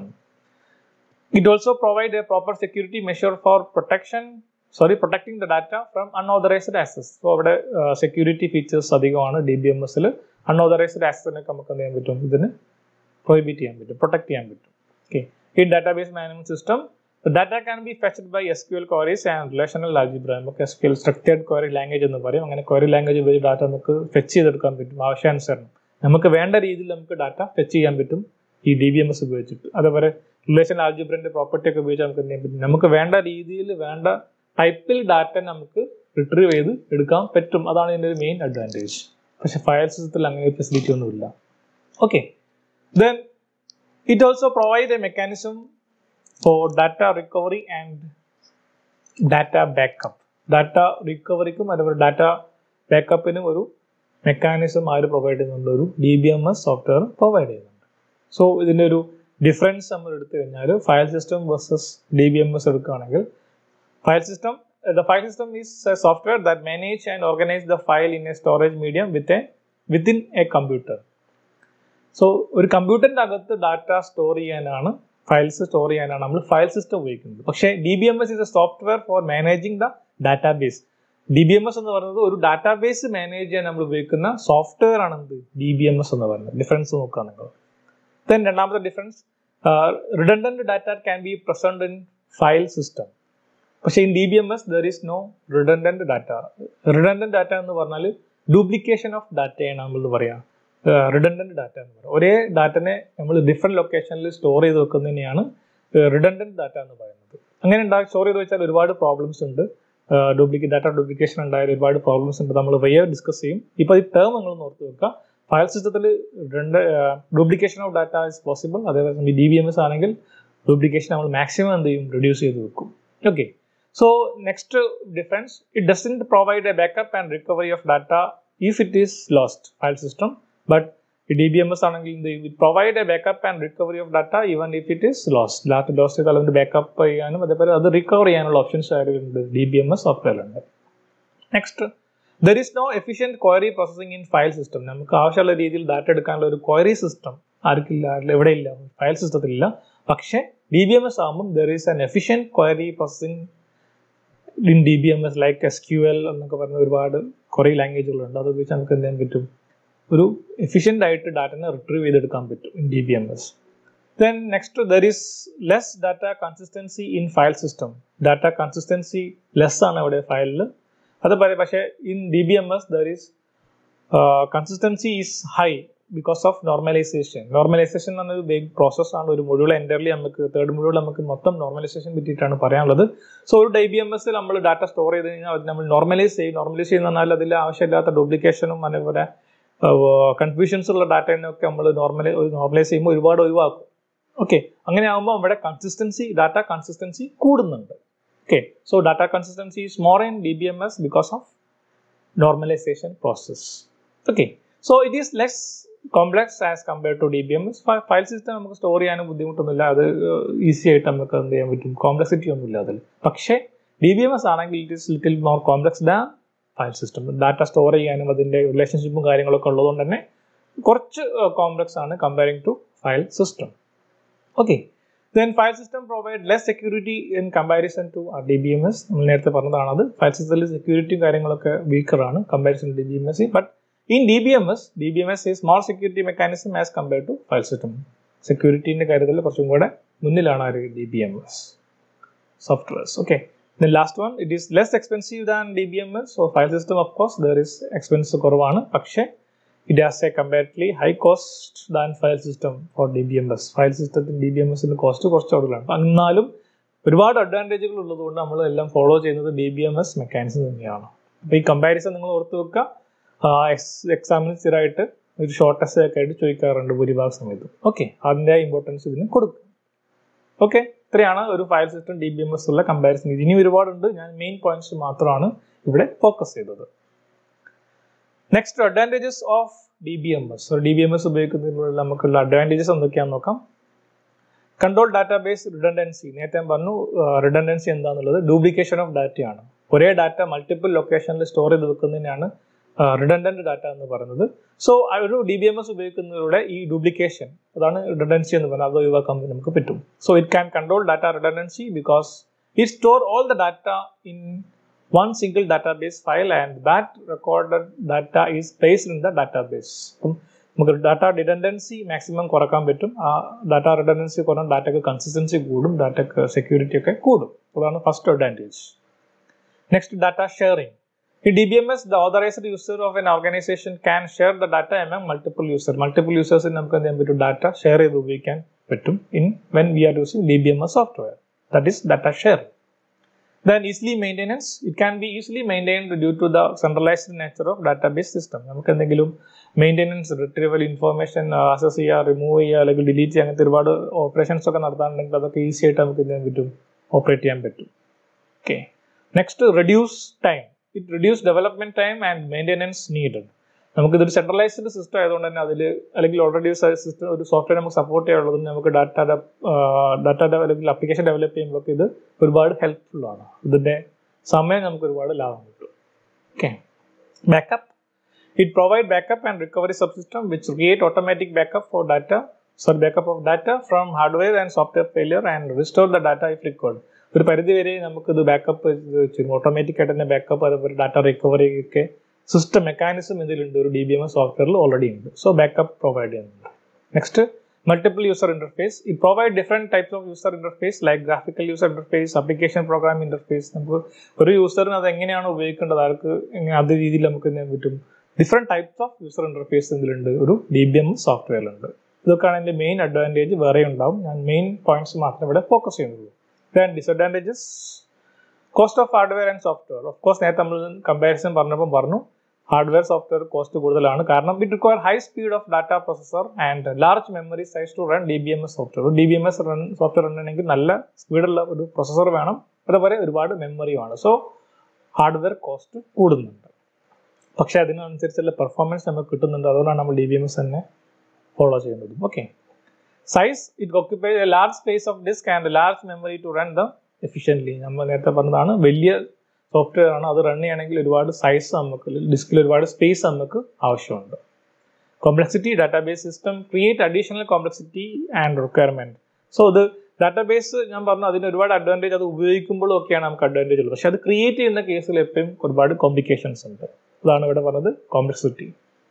it also provide a proper security measure for protection sorry protecting the data from unauthorized access so അവിടെ സെക്യൂരിറ്റി ഫീച്ചേഴ്സ് അധികമാണ് ഡി ബി എം എസിൽ അൺഓതറൈസ്ഡ് ആക്സസിനൊക്കെ നമുക്ക് എന്ത് ചെയ്യാൻ പറ്റും ഇതിന് പ്രൊഹിബിറ്റ് ചെയ്യാൻ പറ്റും പ്രൊട്ടക്ട് ചെയ്യാൻ പറ്റും ഓക്കെ ഈ database management system data can be fetched by S Q L queries and relational algebra നമുക്ക് S Q L structured query language എന്ന് പറയും അങ്ങനെ ക്വയറി ലാംഗ്വേജ് ഉപയോഗിച്ച് ഡാറ്റ നമുക്ക് ഫെച്ച് ചെയ്തെടുക്കാൻ പറ്റും ആവശ്യാനുസരണം നമുക്ക് വേണ്ട രീതിയിൽ നമുക്ക് ഡാറ്റ ഫെച്ച് ചെയ്യാൻ പറ്റും ഈ ഡി ബി എം എസ് ഉപയോഗിച്ചിട്ട് അതേപോലെ റിലേഷൻ ആൽജിബ്രന്റെ പ്രോപ്പർട്ടി ഒക്കെ ഉപയോഗിച്ച് നമുക്ക് എന്ത് ചെയ്യാൻ പറ്റും നമുക്ക് വേണ്ട രീതിയിൽ വേണ്ട ടൈപ്പിൽ ഡാറ്റ നമുക്ക് റിട്രീവ് ചെയ്ത് എടുക്കാൻ പറ്റും അതാണ് ഇതിൻ്റെ ഒരു മെയിൻ അഡ്വാൻറ്റേജ് പക്ഷെ ഫയൽ സിസ്റ്റത്തിൽ അങ്ങനെ ഒരു ഫെസിലിറ്റി ഒന്നുമില്ല okay then it also provide a mechanism for data recovery and data backup data റിക്കവറിക്കും അതുപോലെ ഡാറ്റ ബാക്കപ്പിനും ഒരു മെക്കാനിസം ആര് പ്രൊവൈഡ് ചെയ്യുന്നുണ്ട് ഒരു D B M S software provide ചെയ്യുന്നുണ്ട് സോ ഇതിൻ്റെ ഒരു ഡിഫറൻസ് നമ്മൾ എടുത്തു കഴിഞ്ഞാൽ file system versus D B M S എടുക്കുകയാണെങ്കിൽ file system uh, the file system is a software that manage and organize the file in a storage medium with a within a computer so ഒരു കമ്പ്യൂട്ടറിൻ്റെ അകത്ത് data store ചെയ്യാനാണ് files store ചെയ്യാനാണ് നമ്മൾ file system ഉപയോഗിക്കുന്നത് പക്ഷേ D B M S is a software for managing the database D B M S എന്ന് പറയുന്നത് ഒരു ഡാറ്റാബേസ് മാനേജ് ചെയ്യാൻ നമ്മൾ ഉപയോഗിക്കുന്ന സോഫ്റ്റ്വെയർ ആണ് എന്ത് ഡി ബി എം എസ് എന്ന് പറയുന്നത് ഡിഫറൻസ് നോക്കുക നിങ്ങൾ ദെൻ രണ്ടാമത്തെ difference redundant data can be present in file system പക്ഷേ in D B M S there is no redundant data redundant data എന്ന് പറഞ്ഞാൽ ഡ്യൂപ്ലിക്കേഷൻ ഓഫ് ഡാറ്റയാണ് നമ്മൾ പറയാം റിഡൻഡന്റ് ഡാറ്റ എന്ന് പറയുന്നത് ഒരേ ഡാറ്റനെ നമ്മൾ ഡിഫറെന്റ് ലൊക്കേഷനിൽ സ്റ്റോർ ചെയ്ത് വെക്കുന്നതിനെയാണ് റിഡൻഡന്റ് ഡാറ്റ എന്ന് പറയുന്നത് അങ്ങനെ ഉണ്ടാക്കി സ്റ്റോർ ചെയ്ത് വെച്ചാൽ ഒരുപാട് പ്രോബ്ലംസ് ഉണ്ട് ഡ്യൂപ്ലിക്കേറ്റ് ഡാറ്റ ഡ്യൂപ്ലിക്കേഷൻ ഉണ്ടായാൽ ഒരുപാട് പ്രോബ്ലംസ് ഉണ്ട് നമ്മൾ വയ്യ ഡിസ്കസ് ചെയ്യും ഇപ്പോൾ ഈ ടേം നിങ്ങൾ ഓർത്ത് വെക്കുക ഫയൽ സിസ്റ്റത്തിൽ രണ്ട് duplication of data is possible അതേപോലെ ഡി ബി എം എസ് ആണെങ്കിൽ ഡ്യൂപ്ലിക്കേഷൻ നമ്മൾ മാക്സിമം എന്ത് ചെയ്യും റെഡ്യൂസ് ചെയ്ത് വെക്കും okay So next difference, it doesn't provide a backup and recovery of data if it is lost file system, but DBMS ആണെങ്കിൽ it provide a backup and recovery of data even if it is lost. Data lost ചെയ്താൽ അതിന്റെ backup ചെയ്യാനും അതേപോലെ അത് recover ചെയ്യാനുള്ള options ആയിട്ടുണ്ട് D B M S സോഫ്റ്റ്വെയറിലുണ്ട് next there is no efficient query processing in file system നമുക്ക് ആവശ്യമുള്ള രീതിയിൽ ഡാറ്റ എടുക്കാനുള്ള ഒരു ക്വയറി സിസ്റ്റം ആർക്കില്ല എവിടെ ഇല്ല ഫയൽ സിസ്റ്റത്തിലില്ല പക്ഷേ ഡി ബി എം എസ് ആകുമ്പം there is an efficient query processing in D B M S like S Q L എന്നൊക്കെ പറഞ്ഞ ഒരുപാട് കുറേ ലാംഗ്വേജുകളുണ്ട് അത് ഉപയോഗിച്ച് നമുക്ക് എന്ത് ചെയ്യാൻ പറ്റും ഒരു എഫിഷ്യൻ്റ് ആയിട്ട് ഡാറ്റനെ റിട്രീവ് ചെയ്തെടുക്കാൻ പറ്റും in D B M S then next there is less data consistency in file system data consistency less ആണ് അവിടെ ഫയലിൽ അത് പറയും പക്ഷേ in D B M S there is consistency is high because of normalization normalization എന്ന് പറഞ്ഞൊരു big പ്രോസസ്സാണ് ഒരു മുഴുവൻ എൻ്റർലി നമുക്ക് തേർഡ് മുഴുവൻ നമുക്ക് മൊത്തം നോർമലൈസേഷൻ പറ്റിയിട്ടാണ് പറയാനുള്ളത് സോ ഒരു ഡി ബി എം എസ് നമ്മൾ ഡാറ്റ സ്റ്റോർ ചെയ്ത് കഴിഞ്ഞാൽ അത് നമ്മൾ നോർമലൈസ് ചെയ്യും നോർമലൈസ് ചെയ്യുന്ന പറഞ്ഞാൽ അതിൽ ആവശ്യമില്ലാത്ത ഡ്യൂപ്ലിക്കേഷനും അതേപോലെ കൺഫ്യൂഷൻസ് ഉള്ള ഡാറ്റേനൊക്കെ നമ്മൾ നോർമലൈ നോർമലൈസ് ചെയ്യുമ്പോൾ ഒരുപാട് ഒഴിവാക്കും ഓക്കെ അങ്ങനെ ആകുമ്പോൾ നമ്മുടെ കൺസിസ്റ്റൻസി ഡാറ്റ കൺസിസ്റ്റൻസി കൂടുന്നുണ്ട് okay so data consistency is more in D B M S because of normalization process okay so it is less complex as compared to D B M S file system നമുക്ക് store ചെയ്യാനും ബുദ്ധിമുട്ടൊന്നുമില്ല അത് easy ആയിട്ട് നമുക്ക് എന്ത് ചെയ്യാൻ പറ്റും complexity ഒന്നുമില്ല അതിൽ പക്ഷേ ഡി ബി എം എസ് ആണെങ്കിൽ it is little more complex than file system data store ചെയ്യാനും അതിൻ്റെ റിലേഷൻഷിപ്പും കാര്യങ്ങളൊക്കെ ഉള്ളതുകൊണ്ട് തന്നെ കുറച്ച് കോംപ്ലക്സ് ആണ് comparing to file system okay then file system provide less security in comparison to D B M S നമ്മൾ നേരത്തെ പറഞ്ഞതാണ് അത് ഫയൽ സിസ്റ്റത്തിൽ സെക്യൂരിറ്റിയും കാര്യങ്ങളൊക്കെ വീക്കറാണ് comparison to D B M S but in D B M S D B M S is more security mechanism as compare to file system സെക്യൂരിറ്റീൻ്റെ കാര്യത്തിൽ കുറച്ചും കൂടെ മുന്നിലാണ് ആര് D B M S softwares okay then last one it is less expensive than D B M S so file system of course there is expense കുറവാണ് പക്ഷേ it has a comparatively high cost than file system for D B M S file സിസ്റ്റത്തിന് D B M എസിന് cost കുറച്ച് കൂടുതലാണ് എന്നാലും ഒരുപാട് അഡ്വാൻറ്റേജുകൾ ഉള്ളതുകൊണ്ട് നമ്മൾ എല്ലാം ഫോളോ ചെയ്യുന്നത് D B M S mechanism തന്നെയാണ് അപ്പോൾ ഈ കമ്പാരിസൺ നിങ്ങൾ ഓർത്ത് വെക്കുക എക്സാമിന് സ്ഥിരമായിട്ട് ഒരു ഷോർട്ട് ടെസ്റ്റ് ഒക്കെ ആയിട്ട് ചോദിക്കാറുണ്ട് ഭൂരിഭാഗ സമയത്തും ഓക്കെ അതിൻ്റെ ഇമ്പോർട്ടൻസ് ഇതിന് കൊടുക്കും ഓക്കെ ഇത്രയാണ് ഒരു file system D B M S ഉള്ള കമ്പാരിസൺ ഇനി ഒരുപാടുണ്ട് ഞാൻ മെയിൻ പോയിന്റ്സ് മാത്രമാണ് ഇവിടെ ഫോക്കസ് ചെയ്തത് next advantages of D B M S D B M S ഉപയോഗിക്കുന്നതിനുള്ള നമുക്കുള്ള അഡ്വാൻറ്റേജസ് എന്തൊക്കെയാണെന്ന് നോക്കാം കൺട്രോൾ ഡാറ്റാബേസ് റിഡൻഡൻസി നേരത്തെ ഞാൻ പറഞ്ഞു റിഡൻഡൻസി എന്താണെന്നുള്ളത് ഡ്യൂപ്ലിക്കേഷൻ ഓഫ് ഡാറ്റയാണ് ഒരേ ഡാറ്റ മൾട്ടിപ്പിൾ ലൊക്കേഷനിൽ സ്റ്റോർ ചെയ്ത് വെക്കുന്നതിനാണ് റിഡൻഡന്റ് ഡാറ്റ എന്ന് പറയുന്നത് സോ ഒരു ഡി ബി എം എസ് ഉപയോഗിക്കുന്നതിലൂടെ ഈ ഡ്യൂപ്ലിക്കേഷൻ അതാണ് റിഡൻഡൻസി എന്ന് പറഞ്ഞാൽ അത് ഒഴിവാക്കാൻ നമുക്ക് പറ്റും so it can control data redundancy because it store all the data in one single database file and that recorded data is placed in the database. അപ്പം നമുക്ക് ഡാറ്റ ഡിഡൻഡൻസി മാക്സിമം കുറക്കാൻ പറ്റും ആ ഡാറ്റ റിഡൻഡൻസി കുറഞ്ഞ ഡാറ്റക്ക് കൺസിസ്റ്റൻസി കൂടും ഡാറ്റക്ക് security ഒക്കെ കൂടും അതാണ് first advantage next data sharing ഈ D B M S the authorized user of an organization can share the data among multiple user multiple യൂസേഴ്സിന് നമുക്ക് എന്ത് ചെയ്യാൻ പറ്റും ഡാറ്റ ഷെയർ ചെയ്ത് ഉപയോഗിക്കാൻ പറ്റും in when we are using D B M S software that is data sharing then easily maintenance it can be easily maintained due to the centralized nature of database system നമുക്ക് എന്തെങ്കിലും maintenance retrieval information access ചെയ്യുക remove ചെയ്യുക അല്ലെങ്കിൽ delete ചെയ്യുക അങ്ങനത്തെ ഒരുപാട് operations ഒക്കെ നടത്താനുണ്ടെങ്കിൽ അതൊക്കെ ഈസി ആയിട്ട് നമുക്ക് എന്ത് ചെയ്യാൻ പറ്റും ഓപ്പറേറ്റ് ചെയ്യാൻ പറ്റും okay next reduce time it reduce development time and maintenance needed നമുക്ക് ഇതൊരു സെൻട്രലൈസ്ഡ് സിസ്റ്റം ആയതുകൊണ്ട് തന്നെ അതിൽ അല്ലെങ്കിൽ ഓൾറെഡി സിസ്റ്റം ഒരു സോഫ്റ്റ്വെയർ നമുക്ക് സപ്പോർട്ട് ചെയ്യാനുള്ളത് നമുക്ക് ഡാറ്റ ഡാറ്റ അല്ലെങ്കിൽ അപ്ലിക്കേഷൻ ഡെവലപ്പ് ചെയ്യുമ്പോൾ ഇത് ഒരുപാട് ഹെൽപ്ഫുൾ ആണ് ഇതിൻ്റെ സമയം നമുക്ക് ഒരുപാട് ലാഭം കിട്ടും okay backup it provide backup and recovery subsystem which create automatic backup for data sorry backup of data from hardware and software failure and restore the data if record ഒരു പരിധി വരെ നമുക്ക് ഇത് ബാക്കപ്പ് ഓട്ടോമാറ്റിക് ആയിട്ട് തന്നെ backup അതുപോലെ data recovery ഒക്കെ system mechanism ഇതിലുണ്ട് ഒരു ഡി ബി എം എസ് സോഫ്റ്റ്വെയറിൽ ഓൾറെഡി ഉണ്ട് സോ ബാക്കപ്പ് പ്രൊവൈഡ് ചെയ്യുന്നുണ്ട് നെക്സ്റ്റ് മൾട്ടിപ്പിൾ യൂസർ ഇന്റർഫേസ് ഈ provide different types of user interface like graphical user interface application program interface നമുക്ക് ഒരു യൂസറിന് അത് എങ്ങനെയാണ് ഉപയോഗിക്കേണ്ടത് അവർക്ക് അത് രീതിയിൽ നമുക്ക് എന്ത് ചെയ്യാൻ പറ്റും different types of user interface ഇതിലുണ്ട് ഒരു ഡി ബി എം സോഫ്റ്റ്വെയറിലുണ്ട് ഇതൊക്കെയാണ് എൻ്റെ മെയിൻ അഡ്വാൻറ്റേജ് വേറെ ഉണ്ടാവും ഞാൻ മെയിൻ പോയിന്റ്സ് മാത്രമേ ഇവിടെ ഫോക്കസ് ചെയ്യുന്നുള്ളൂ than disadvantages cost of hardware and software of course നേരത്തെ നമ്മൾ കമ്പാരിസൺ പറഞ്ഞപ്പോൾ പറഞ്ഞു ഹാർഡ്വെയർ സോഫ്റ്റ്വെയർ കോസ്റ്റ് കൂടുതലാണ് കാരണം it require high speed of data processor and large memory size to run D B M S software D B M S run software റണ്ണണമെങ്കിൽ നല്ല സ്പീഡുള്ള ഒരു പ്രൊസസർ വേണം അതുപോലെ ഒരുപാട് മെമ്മറിയുമാണ് സോ ഹാർഡ്വെയർ കോസ്റ്റ് കൂടുന്നുണ്ട് പക്ഷെ അതിനനുസരിച്ചുള്ള പെർഫോമൻസ് നമുക്ക് കിട്ടുന്നുണ്ട് അതുകൊണ്ടാണ് നമ്മൾ ഡി ബി എം എസ് തന്നെ ഫോളോ ചെയ്യുന്നത് okay size it occupy a large space of disk and large memory to run the efficiently നമ്മൾ നേരത്തെ പറഞ്ഞതാണ് വലിയ സോഫ്റ്റ്വെയർ ആണ് അത് റൺ ചെയ്യണമെങ്കിൽ ഒരുപാട് സൈസ് നമുക്ക് ഡിസ്കിൽ ഒരുപാട് സ്പേസ് നമുക്ക് ആവശ്യമുണ്ട് complexity database system create additional complexity and requirement so ഇത് ഡാറ്റാബേസ് ഞാൻ പറഞ്ഞു അതിന് ഒരുപാട് അഡ്വാൻറ്റേജ് അത് ഉപയോഗിക്കുമ്പോഴും ഒക്കെയാണ് നമുക്ക് അഡ്വാൻറ്റേജ് ഉള്ളത് പക്ഷെ അത് ക്രിയേറ്റ് ചെയ്യുന്ന കേസിൽ എപ്പോഴും ഒരുപാട് കോംപ്ലിക്കേഷൻസ് ഉണ്ട് അതാണ് ഇവിടെ പറഞ്ഞത് complexity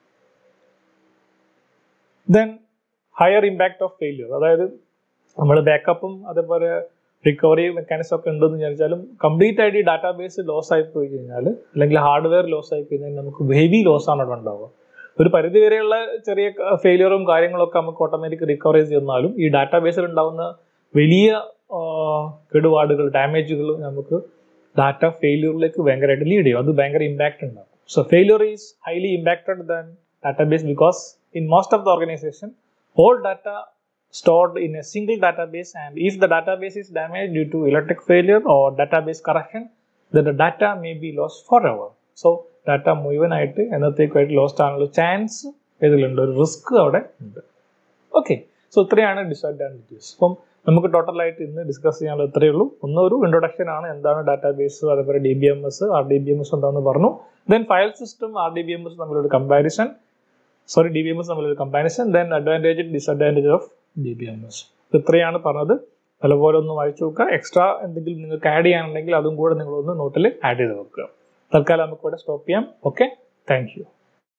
then higher impact of failure അതായത് നമ്മൾ ബാക്കപ്പും അതേപോലെ റിക്കവറി മെക്കാനിസം ഒക്കെ ഉണ്ടെന്ന് വിചാരിച്ചാലും കംപ്ലീറ്റ് ആയിട്ട് ഈ ഡാറ്റാബേസ് ലോസ് ആയി പോയി കഴിഞ്ഞാൽ അല്ലെങ്കിൽ ഹാർഡ്വെയർ ലോസ് ആയി കഴിഞ്ഞാൽ നമുക്ക് ഹെവി ലോസ് ആണ് അവിടെ ഉണ്ടാവുക ഒരു പരിധി വരെയുള്ള ചെറിയ ഫെയിലിയറും കാര്യങ്ങളൊക്കെ നമുക്ക് ഓട്ടോമാറ്റിക് റിക്കവർ ചെയ്യുന്നാലും ഈ ഡാറ്റാബേസിൽ ഉണ്ടാവുന്ന വലിയ കേടുപാടുകൾ ഡാമേജുകൾ നമുക്ക് ഡാറ്റ ഫെയിലിയറിലേക്ക് ഭയങ്കരമായിട്ട് ലീഡ് ചെയ്യും അത് ഭയങ്കര ഇമ്പാക്റ്റ് ഉണ്ടാകും so failure is highly impacted than database because in most of the organization all data stored in a single database and if the database is damaged due to electric failure or database corruption then the data may be lost forever so data മുഴുവനായിട്ട് എന്നത്തേക്കുമായിട്ട് lost ആണുള്ള chance ഇതിലുണ്ട് ഒരു risk അവിടെ ഉണ്ട് okay so ഇത്രയാണ് disadvantages അപ്പം നമുക്ക് ടോട്ടലായിട്ട് ഇന്ന് ഡിസ്കസ് ചെയ്യാനുള്ള ഇത്രയേ ഉള്ളൂ ഒന്ന് ഒരു ഇൻട്രൊഡക്ഷൻ ആണ് എന്താണ് ഡാറ്റാബേസ് അതേപോലെ D B M S R D B M S എന്താണെന്ന് പറഞ്ഞു then file system R D B M S തമ്മിലൊരു comparison sorry D B M S തമ്മിലൊരു comparison then advantage disadvantage of D B M S ഇത്രയാണ് പറഞ്ഞത് നല്ലപോലെ ഒന്ന് വായിച്ചു നോക്കുക എക്സ്ട്രാ എന്തെങ്കിലും നിങ്ങൾക്ക് ആഡ് ചെയ്യാനുണ്ടെങ്കിൽ അതും കൂടെ നിങ്ങളൊന്ന് നോട്ടിൽ ആഡ് ചെയ്ത് വെക്കുക തൽക്കാലം നമുക്ക് ഇവിടെ സ്റ്റോപ്പ് ചെയ്യാം ഓക്കെ താങ്ക് യു